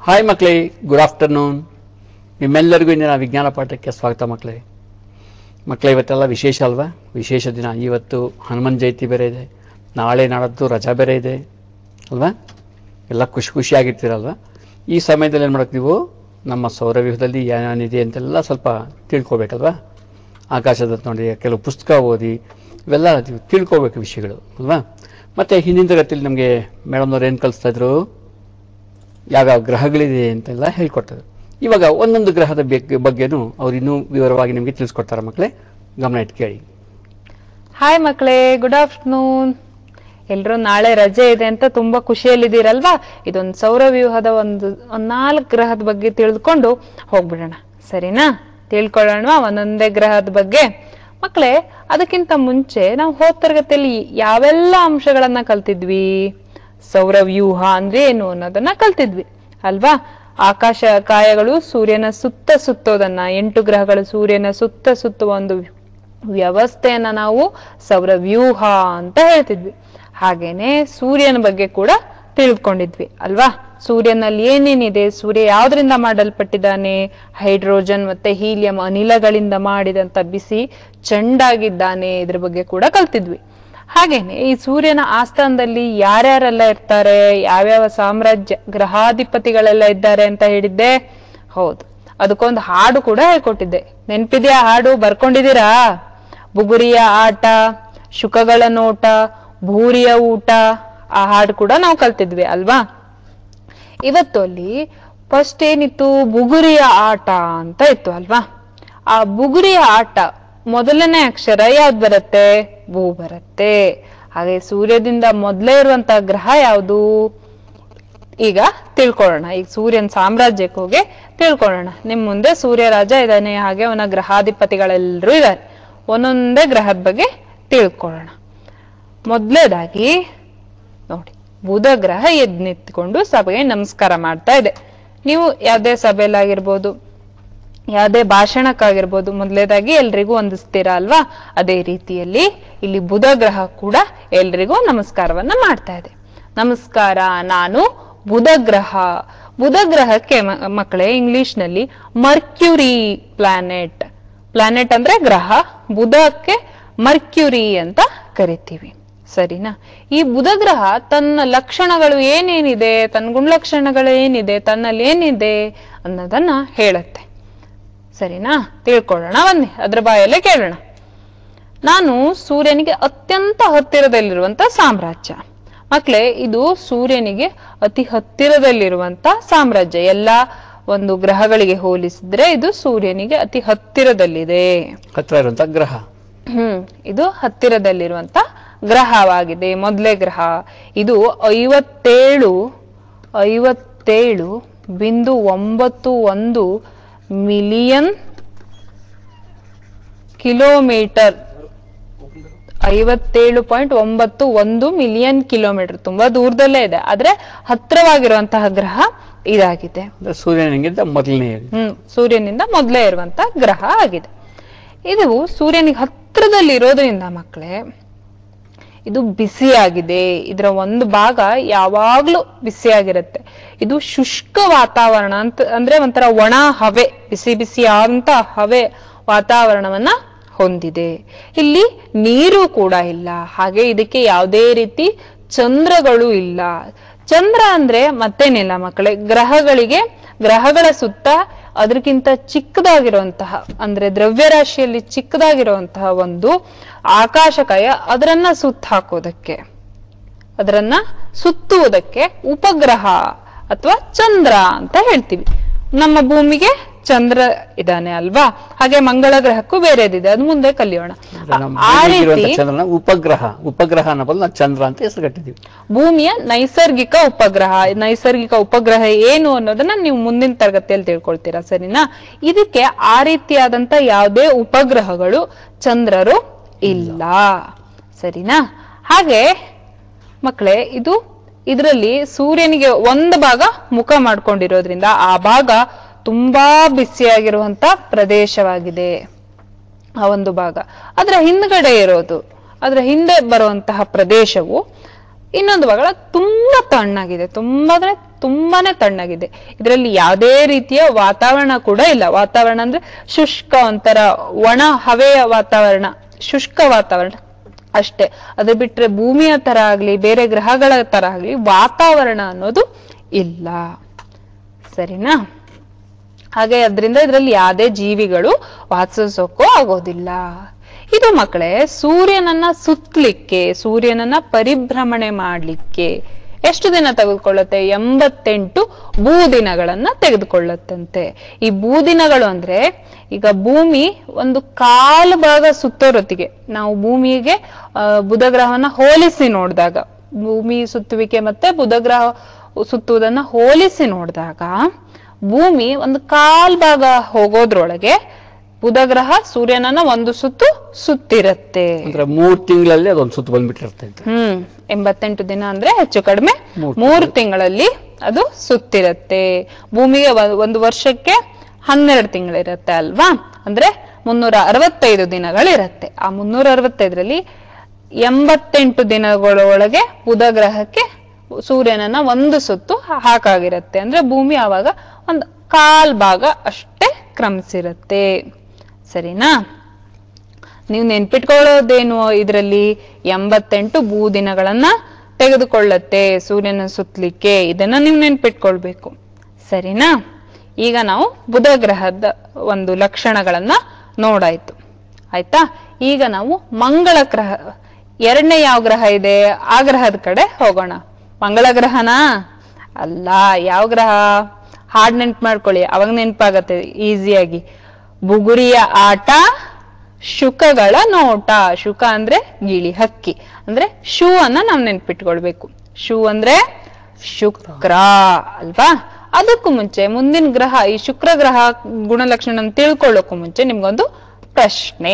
Hi ಮಕ್ಕಳೇ good afternoon ನಿಮ್ಮೆಲ್ಲರಿಗೂ ಇಂದಿನ ವಿಜ್ಞಾನ ಪಾಠಕ್ಕೆ ಸ್ವಾಗತ ಮಕ್ಕಳೇ ಮಕ್ಕಳೇ ಇವತ್ತೆಲ್ಲ ವಿಶೇಷ ಅಲ್ವಾ ವಿಶೇಷ ದಿನ ಇವತ್ತು ಹನುಮನ್ ಜಯಂತಿ ಬೇರೆ ಇದೆ ನಾಳೆ ನಾಡದ್ದು ರಜಾ ಬೇರೆ ಇದೆ ಅಲ್ವಾ ಎಲ್ಲ ಖುಷಿ ಖುಷಿಯಾಗಿರ್ತೀರಲ್ವಾ ಈ ಸಮಯದಲ್ಲಿ ಏನು ಮಾಡಕ್ಕೆ ನೀವು ನಮ್ಮ ಸೌರವ್ಯೂಹದಲ್ಲಿ ಏನೇನಿದೆ ಅಂತೆಲ್ಲ ಸ್ವಲ್ಪ ತಿಳ್ಕೊಬೇಕಲ್ವಾ ಆಕಾಶದ ನೋಡಿ ಕೆಲವು ಪುಸ್ತಕ ಓದಿ ಇವೆಲ್ಲ ನೀವು ತಿಳ್ಕೊಬೇಕು ವಿಷಯಗಳು ಅಲ್ವಾ ಮತ್ತು ಹಿಂದಿನ ತರಗತಿಯಲ್ಲಿ ನಮಗೆ ಮೇಡಮ್ನವ್ರು ಏನು ಕಲಿಸ್ತಾ ಇದ್ರು ಯಾವ್ಯಾವ ಗ್ರಹಗಳಿದೆ ಅಂತೆಲ್ಲ ಹೇಳ್ಕೊಡ್ತಾರೆ ಇವಾಗ ಒಂದೊಂದು ಗ್ರಹದ ಬಗ್ಗೆ ಬಗ್ಗೆನೂ ಅವ್ರು ಇನ್ನೂ ವಿವರವಾಗಿ ನಿಮಗೆ ತಿಳಿಸ್ಕೊಡ್ತಾರೆ ಮಕ್ಕಳೇ ಗಮನ ಇಟ್ಟು ಕೇಳಿ ಹಾಯ್ ಮಕ್ಕಳೇ ಗುಡ್ ಆಫ್ಟರ್ನೂನ್ ಎಲ್ರು ನಾಳೆ ರಜೆ ಇದೆ ಅಂತ ತುಂಬಾ ಖುಷಿಯಲ್ಲಿದ್ದೀರಲ್ವಾ ಇದೊಂದು ಸೌರವ್ಯೂಹದ ಒಂದು ಒಂದ್ ನಾಲ್ಕು ಗ್ರಹದ ಬಗ್ಗೆ ತಿಳಿದುಕೊಂಡು ಹೋಗ್ಬಿಡೋಣ ಸರಿನಾ ತಿಳ್ಕೊಳ್ಳೋಣ ಒಂದೊಂದೇ ಗ್ರಹದ ಬಗ್ಗೆ ಮಕ್ಕಳೇ ಅದಕ್ಕಿಂತ ಮುಂಚೆ ನಾವು ಹೋದ ತರಗತಿಯಲ್ಲಿ ಯಾವೆಲ್ಲ ಅಂಶಗಳನ್ನ ಕಲ್ತಿದ್ವಿ ಸೌರವ್ಯೂಹ ಅಂದ್ರೆ ಏನು ಅನ್ನೋದನ್ನ ಕಲ್ತಿದ್ವಿ ಅಲ್ವಾ ಆಕಾಶ ಕಾಯಗಳು ಸೂರ್ಯನ ಸುತ್ತ ಸುತ್ತೋದನ್ನ ಎಂಟು ಗ್ರಹಗಳು ಸೂರ್ಯನ ಸುತ್ತ ಸುತ್ತುವ ಒಂದು ವ್ಯವಸ್ಥೆಯನ್ನ ನಾವು ಸೌರವ್ಯೂಹ ಅಂತ ಹೇಳ್ತಿದ್ವಿ ಹಾಗೇನೆ ಸೂರ್ಯನ ಬಗ್ಗೆ ಕೂಡ ತಿಳ್ಕೊಂಡಿದ್ವಿ ಅಲ್ವಾ ಸೂರ್ಯನಲ್ಲಿ ಏನೇನಿದೆ ಸೂರ್ಯ ಯಾವ್ದ್ರಿಂದ ಮಾಡಲ್ಪಟ್ಟಿದ್ದಾನೆ ಹೈಡ್ರೋಜನ್ ಮತ್ತೆ ಹೀಲಿಯಂ ಅನಿಲಗಳಿಂದ ಮಾಡಿದಂತ ಬಿಸಿ ಚೆಂಡಾಗಿದ್ದಾನೆ ಇದ್ರ ಬಗ್ಗೆ ಕೂಡ ಕಲ್ತಿದ್ವಿ ಹಾಗೇನೆ ಈ ಸೂರ್ಯನ ಆಸ್ಥಾನದಲ್ಲಿ ಯಾರ್ಯಾರೆಲ್ಲ ಇರ್ತಾರೆ ಯಾವ್ಯಾವ ಸಾಮ್ರಾಜ್ಯ ಗ್ರಹಾಧಿಪತಿಗಳೆಲ್ಲ ಇದ್ದಾರೆ ಅಂತ ಹೇಳಿದ್ದೆ ಹೌದು ಅದಕ್ಕೊಂದು ಹಾಡು ಕೂಡ ಹೇಳ್ಕೊಟ್ಟಿದ್ದೆ ನೆನ್ಪಿದ್ಯಾ ಹಾಡು ಬರ್ಕೊಂಡಿದ್ದೀರಾ ಬುಗುರಿಯ ಆಟ ಶುಕಗಳ ನೋಟ ಭೂರಿಯ ಊಟ ಆ ಹಾಡು ಕೂಡ ನಾವು ಕಲ್ತಿದ್ವಿ ಅಲ್ವಾ ಇವತ್ತು ಅಲ್ಲಿ ಫಸ್ಟ್ ಏನಿತ್ತು ಬುಗುರಿಯ ಆಟ ಅಂತ ಇತ್ತು ಅಲ್ವಾ ಆ ಬುಗುರಿಯ ಆಟ ಮೊದಲನೇ ಅಕ್ಷರ ಯಾವ್ದು ಬರುತ್ತೆ ಭೂ ಬರುತ್ತೆ ಹಾಗೆ ಸೂರ್ಯದಿಂದ ಮೊದಲೇ ಇರುವಂತಹ ಗ್ರಹ ಯಾವುದು ಈಗ ತಿಳ್ಕೊಳ್ಳೋಣ ಈಗ ಸೂರ್ಯನ ಸಾಮ್ರಾಜ್ಯಕ್ಕೆ ಹೋಗಿ ತಿಳ್ಕೊಳ್ಳೋಣ ನಿಮ್ ಮುಂದೆ ಸೂರ್ಯ ರಾಜ ಇದ್ದಾನೆ ಹಾಗೆ ಅವನ ಗ್ರಹಾಧಿಪತಿಗಳೆಲ್ಲರೂ ಇದ್ದಾರೆ ಒಂದೊಂದೇ ಗ್ರಹದ ಬಗ್ಗೆ ತಿಳ್ಕೊಳ್ಳೋಣ ಮೊದಲೇದಾಗಿ ನೋಡಿ ಬುಧ ಗ್ರಹ ಎದ್ ನಿಂತ್ಕೊಂಡು ಸಭೆಗೆ ನಮಸ್ಕಾರ ಮಾಡ್ತಾ ಇದೆ ನೀವು ಯಾವ್ದೇ ಸಭೆಯಲ್ಲಾಗಿರ್ಬೋದು ಯಾವುದೇ ಭಾಷಣಕ್ಕಾಗಿರ್ಬೋದು ಮೊದಲೇದಾಗಿ ಎಲ್ರಿಗೂ ವಂದಿಸ್ತೀರಾ ಅಲ್ವಾ ಅದೇ ರೀತಿಯಲ್ಲಿ ಇಲ್ಲಿ ಬುಧ ಗ್ರಹ ಕೂಡ ಎಲ್ರಿಗೂ ನಮಸ್ಕಾರವನ್ನ ಮಾಡ್ತಾ ಇದೆ ನಮಸ್ಕಾರ ನಾನು ಬುಧ ಗ್ರಹ ಬುಧ ಗ್ರಹಕ್ಕೆ ಮ- ಮಕ್ಕಳೇ ಇಂಗ್ಲಿಷ್ ನಲ್ಲಿ ಮರ್ಕ್ಯುರಿ ಪ್ಲಾನೆಟ್ ಪ್ಲಾನೆಟ್ ಅಂದ್ರೆ ಗ್ರಹ ಬುಧಕ್ಕೆ ಮರ್ಕ್ಯುರಿ ಅಂತ ಕರಿತೀವಿ ಸರಿನಾ ಈ ಬುಧ ಗ್ರಹ ತನ್ನ ಲಕ್ಷಣಗಳು ಏನೇನಿದೆ ತನ್ನ ಗುಣಲಕ್ಷಣಗಳು ಏನಿದೆ ತನ್ನಲ್ಲಿ ಏನಿದೆ ಅನ್ನೋದನ್ನ ಹೇಳುತ್ತೆ ಸರಿನಾ ತಿಳ್ಕೊಳ್ಳೋಣ ಬನ್ನಿ ಅದ್ರ ಬಾಯಲ್ಲೇ ಕೇಳೋಣ ನಾನು ಸೂರ್ಯನಿಗೆ ಅತ್ಯಂತ ಹತ್ತಿರದಲ್ಲಿರುವಂತ ಸಾಮ್ರಾಜ್ಯ ಮಕ್ಳೇ ಇದು ಸೂರ್ಯನಿಗೆ ಅತಿ ಹತ್ತಿರದಲ್ಲಿರುವಂತ ಸಾಮ್ರಾಜ್ಯ ಎಲ್ಲಾ ಒಂದು ಗ್ರಹಗಳಿಗೆ ಹೋಲಿಸಿದ್ರೆ ಇದು ಸೂರ್ಯನಿಗೆ ಅತಿ ಹತ್ತಿರದಲ್ಲಿದೆ ಹತ್ರ ಇರುವಂಥ ಗ್ರಹ ಹ್ಮ್ ಇದು ಹತ್ತಿರದಲ್ಲಿರುವಂತ ಗ್ರಹವಾಗಿದೆ ಮೊದಲೇ ಗ್ರಹ ಇದು ಐವತ್ತೇಳು ಐವತ್ತೇಳು ಬಿಂದು ಒಂಬತ್ತು ಒಂದು ಮಿಲಿಯನ್ ಕಿಲೋಮೀಟರ್ ಐವತ್ತೇಳು ಪಾಯಿಂಟ್ ಒಂಬತ್ತು ಒಂದು ಮಿಲಿಯನ್ ಕಿಲೋಮೀಟರ್ ತುಂಬಾ ದೂರದಲ್ಲೇ ಇದೆ ಆದ್ರೆ ಹತ್ರವಾಗಿರುವಂತಹ ಗ್ರಹ ಇದಾಗಿದೆ ಅಂದ್ರೆ ಸೂರ್ಯನಿಗಿಂತ ಮೊದಲನೇ ಹ್ಮ್ ಸೂರ್ಯನಿಂದ ಮೊದಲೇ ಇರುವಂತ ಗ್ರಹ ಆಗಿದೆ ಇದು ಸೂರ್ಯನಿಗೆ ಹತ್ರದಲ್ಲಿ ಇರೋದ್ರಿಂದ ಮಕ್ಕಳೇ ಇದು ಬಿಸಿಯಾಗಿದೆ ಇದರ ಒಂದು ಭಾಗ ಯಾವಾಗ್ಲೂ ಬಿಸಿಯಾಗಿರುತ್ತೆ ಇದು ಶುಷ್ಕ ವಾತಾವರಣ ಅಂತ ಅಂದ್ರೆ ಒಂಥರ ಒಣ ಹವೆ ಬಿಸಿ ಬಿಸಿ ಅಂತ ಹವೆ ವಾತಾವರಣವನ್ನ ಹೊಂದಿದೆ ಇಲ್ಲಿ ನೀರು ಕೂಡ ಇಲ್ಲ ಹಾಗೆ ಇದಕ್ಕೆ ಯಾವುದೇ ರೀತಿ ಚಂದ್ರಗಳು ಇಲ್ಲ ಚಂದ್ರ ಅಂದ್ರೆ ಮತ್ತೇನಿಲ್ಲ ಮಕ್ಕಳೇ ಗ್ರಹಗಳಿಗೆ ಗ್ರಹಗಳ ಸುತ್ತ ಅದಕ್ಕಿಂತ ಚಿಕ್ಕದಾಗಿರುವಂತಹ ಅಂದ್ರೆ ದ್ರವ್ಯರಾಶಿಯಲ್ಲಿ ಚಿಕ್ಕದಾಗಿರುವಂತಹ ಒಂದು ಆಕಾಶಕಾಯ ಅದರನ್ನ ಸುತ್ತ ಹಾಕೋದಕ್ಕೆ ಅದರನ್ನ ಸುತ್ತುವುದಕ್ಕೆ ಉಪಗ್ರಹ ಅಥವಾ ಚಂದ್ರ ಅಂತ ಹೇಳ್ತೀವಿ ನಮ್ಮ ಭೂಮಿಗೆ ಚಂದ್ರ ಇದ್ದಾನೆ ಅಲ್ವಾ ಹಾಗೆ ಮಂಗಳ ಗ್ರಹಕ್ಕೂ ಬೇರೆದಿದೆ ಅದು ಮುಂದೆ ಕಲಿಯೋಣ ಅಂದ್ರೆ ನಮ್ಮ ಆ ಭೂಮಿಗಿರುವಂಥ ರೀತಿ ಚಂದ್ರನ ಉಪಗ್ರಹ ಉಪಗ್ರಹ ಅನ್ನೋ ಬದಲು ನಾವು ಚಂದ್ರ ಅಂತ ಹೆಸರು ಕಟ್ಟಿದ್ದೀವಿ ಭೂಮಿಯ ನೈಸರ್ಗಿಕ ಉಪಗ್ರಹ ನೈಸರ್ಗಿಕ ಉಪಗ್ರಹ ಏನು ಅನ್ನೋದನ್ನ ನೀವು ಮುಂದಿನ ತರಗತಿಯಲ್ಲಿ ತಿಳ್ಕೊಳ್ತೀರಾ ಸರಿನಾ ಇದಕ್ಕೆ ಆ ರೀತಿಯಾದಂತ ಯಾವುದೇ ಉಪಗ್ರಹಗಳು ಚಂದ್ರರು ಇಲ್ಲ ಸರಿನಾ ಹಾಗೆ ಮಕ್ಕಳೇ ಇದು ಇದರಲ್ಲಿ ಸೂರ್ಯನಿಗೆ ಒಂದು ಭಾಗ ಮುಖ ಮಾಡ್ಕೊಂಡಿರೋದ್ರಿಂದ ಆ ಭಾಗ ತುಂಬಾ ಬಿಸಿಯಾಗಿರುವಂತ ಪ್ರದೇಶವಾಗಿದೆ ಆ ಒಂದು ಭಾಗ ಅದರ ಹಿಂದ್ಗಡೆ ಇರೋದು ಅದರ ಹಿಂದೆ ಬರುವಂತಹ ಪ್ರದೇಶವು ಇನ್ನೊಂದು ಭಾಗ ತುಂಬಾ ತಣ್ಣಗಿದೆ ತುಂಬಾ ಅಂದ್ರೆ ತುಂಬಾನೇ ತಣ್ಣಗಿದೆ ಇದರಲ್ಲಿ ಯಾವುದೇ ರೀತಿಯ ವಾತಾವರಣ ಕೂಡ ಇಲ್ಲ ವಾತಾವರಣ ಅಂದ್ರೆ ಶುಷ್ಕ ಒಂಥರ ಒಣ ಹವೆಯ ವಾತಾವರಣ ಶುಷ್ಕ ವಾತಾವರಣ ಅಷ್ಟೇ ಅದು ಬಿಟ್ರೆ ಭೂಮಿಯ ತರ ಆಗ್ಲಿ ಬೇರೆ ಗ್ರಹಗಳ ತರ ಆಗ್ಲಿ ವಾತಾವರಣ ಅನ್ನೋದು ಇಲ್ಲ ಸರಿನಾ ಹಾಗೆ ಅದರಿಂದ ಇದರಲ್ಲಿ ಯಾವುದೇ ಜೀವಿಗಳು ವಾಸಿಸೋಕ್ಕೂ ಆಗೋದಿಲ್ಲ ಇದು ಮಕ್ಕಳೇ ಸೂರ್ಯನನ್ನ ಸುತ್ತಲಿಕ್ಕೆ ಸೂರ್ಯನನ್ನ ಪರಿಭ್ರಮಣೆ ಮಾಡ್ಲಿಕ್ಕೆ ಎಷ್ಟು ದಿನ ತೆಗೆದುಕೊಳ್ಳುತ್ತೆ ಎಂಬತ್ತೆಂಟು ಭೂದಿನಗಳನ್ನ ತೆಗೆದುಕೊಳ್ಳುತ್ತಂತೆ ಈ ಭೂದಿನಗಳು ಅಂದ್ರೆ ಈಗ ಭೂಮಿ ಒಂದು ಕಾಲು ಭಾಗ ಸುತ್ತೋರೊತ್ತಿಗೆ ನಾವು ಭೂಮಿಗೆ ಆ, ಬುಧ ಗ್ರಹವನ್ನ ಹೋಲಿಸಿ ನೋಡಿದಾಗ ಭೂಮಿ ಸುತ್ತುವಿಕೆ ಮತ್ತೆ ಬುಧ ಗ್ರಹ ಸುತ್ತುವುದನ್ನ ಹೋಲಿಸಿ ನೋಡಿದಾಗ ಭೂಮಿ ಒಂದು ಕಾಲ್ ಭಾಗ ಹೋಗೋದ್ರೊಳಗೆ ಬುಧ ಗ್ರಹ ಸೂರ್ಯನನ್ನ ಒಂದು ಸುತ್ತು ಸುತ್ತಿರತ್ತೆ ಅಂದ್ರೆ ಮೂರ್ ತಿಂಗಳಲ್ಲಿ ಅದೊಂದು ಸುತ್ತು ಬಂದ್ಬಿಟ್ಟಿರುತ್ತೆ ಅಂತ ಹ್ಮ್ ಎಂಬತ್ತೆಂಟು ದಿನ ಅಂದ್ರೆ ಹೆಚ್ಚು ಕಡಿಮೆ ಮೂರ್ ಮೂರು ತಿಂಗಳಲ್ಲಿ ಅದು ಸುತ್ತಿರತ್ತೆ ಭೂಮಿಗೆ ಒ- ಒಂದು ವರ್ಷಕ್ಕೆ ಹನ್ನೆರಡು ತಿಂಗಳಿರತ್ತೆ ಅಲ್ವಾ ಅಂದ್ರೆ ಮುನ್ನೂರ ಅರವತ್ತೈದು ದಿನಗಳಿರತ್ತೆ ಆ ಮುನ್ನೂರ ಅರವತ್ತೈದರಲ್ಲಿ ಎಂಬತ್ತೆಂಟು ದಿನಗಳೊಳಗೆ ಬುಧ ಗ್ರಹಕ್ಕೆ ಸೂರ್ಯನನ್ನ ಒಂದು ಸುತ್ತು ಹಾಕಾಗಿರತ್ತೆ ಅಂದ್ರೆ ಭೂಮಿ ಆವಾಗ ಒಂದು ಕಾಲ್ ಭಾಗ ಅಷ್ಟೇ ಕ್ರಮಿಸಿರತ್ತೆ ಸರಿನಾ ನೀವು ನೆನ್ಪಿಟ್ಕೊಳ್ಳೋದೇನು ಇದರಲ್ಲಿ ಎಂಬತ್ತೆಂಟು ಭೂದಿನಗಳನ್ನ ತೆಗೆದುಕೊಳ್ಳತ್ತೆ ಸೂರ್ಯನ ಸುತ್ತಲಿಕ್ಕೆ ಇದನ್ನ ನೀವು ನೆನ್ಪಿಟ್ಕೊಳ್ಬೇಕು ಸರಿನಾ ಈಗ ನಾವು ಬುಧ ಗ್ರಹದ ಒಂದು ಲಕ್ಷಣಗಳನ್ನ ನೋಡಾಯ್ತು ಆಯ್ತಾ ಈಗ ನಾವು ಮಂಗಳ ಗ್ರಹ ಎರಡನೇ ಯಾವ ಗ್ರಹ ಇದೆ ಆ ಗ್ರಹದ ಕಡೆ ಹೋಗೋಣ ಮಂಗಳ ಗ್ರಹನಾ ಅಲ್ಲ ಯಾವ ಗ್ರಹ ಹಾಡ್ ನೆನ್ಪು ಮಾಡ್ಕೊಳ್ಳಿ ಅವಾಗ ನೆನ್ಪಾಗತ್ತೆ ಈಸಿಯಾಗಿ ಬುಗುರಿಯ ಆಟ ಶುಕಗಳ ನೋಟ ಶುಕ ಅಂದ್ರೆ ಗಿಳಿ ಹಕ್ಕಿ ಅಂದ್ರೆ ಶೂ ಅನ್ನ ನಾವ್ ನೆನ್ಪಿಟ್ಕೊಳ್ಬೇಕು ಶೂ ಅಂದ್ರೆ ಶುಕ್ರ ಅಲ್ವಾ ಅದಕ್ಕೂ ಮುಂಚೆ ಮುಂದಿನ ಗ್ರಹ ಈ ಶುಕ್ರ ಗ್ರಹ ಗುಣಲಕ್ಷಣ ತಿಳ್ಕೊಳ್ಳೋಕ್ಕೂ ಮುಂಚೆ ನಿಮ್ಗೊಂದು ಪ್ರಶ್ನೆ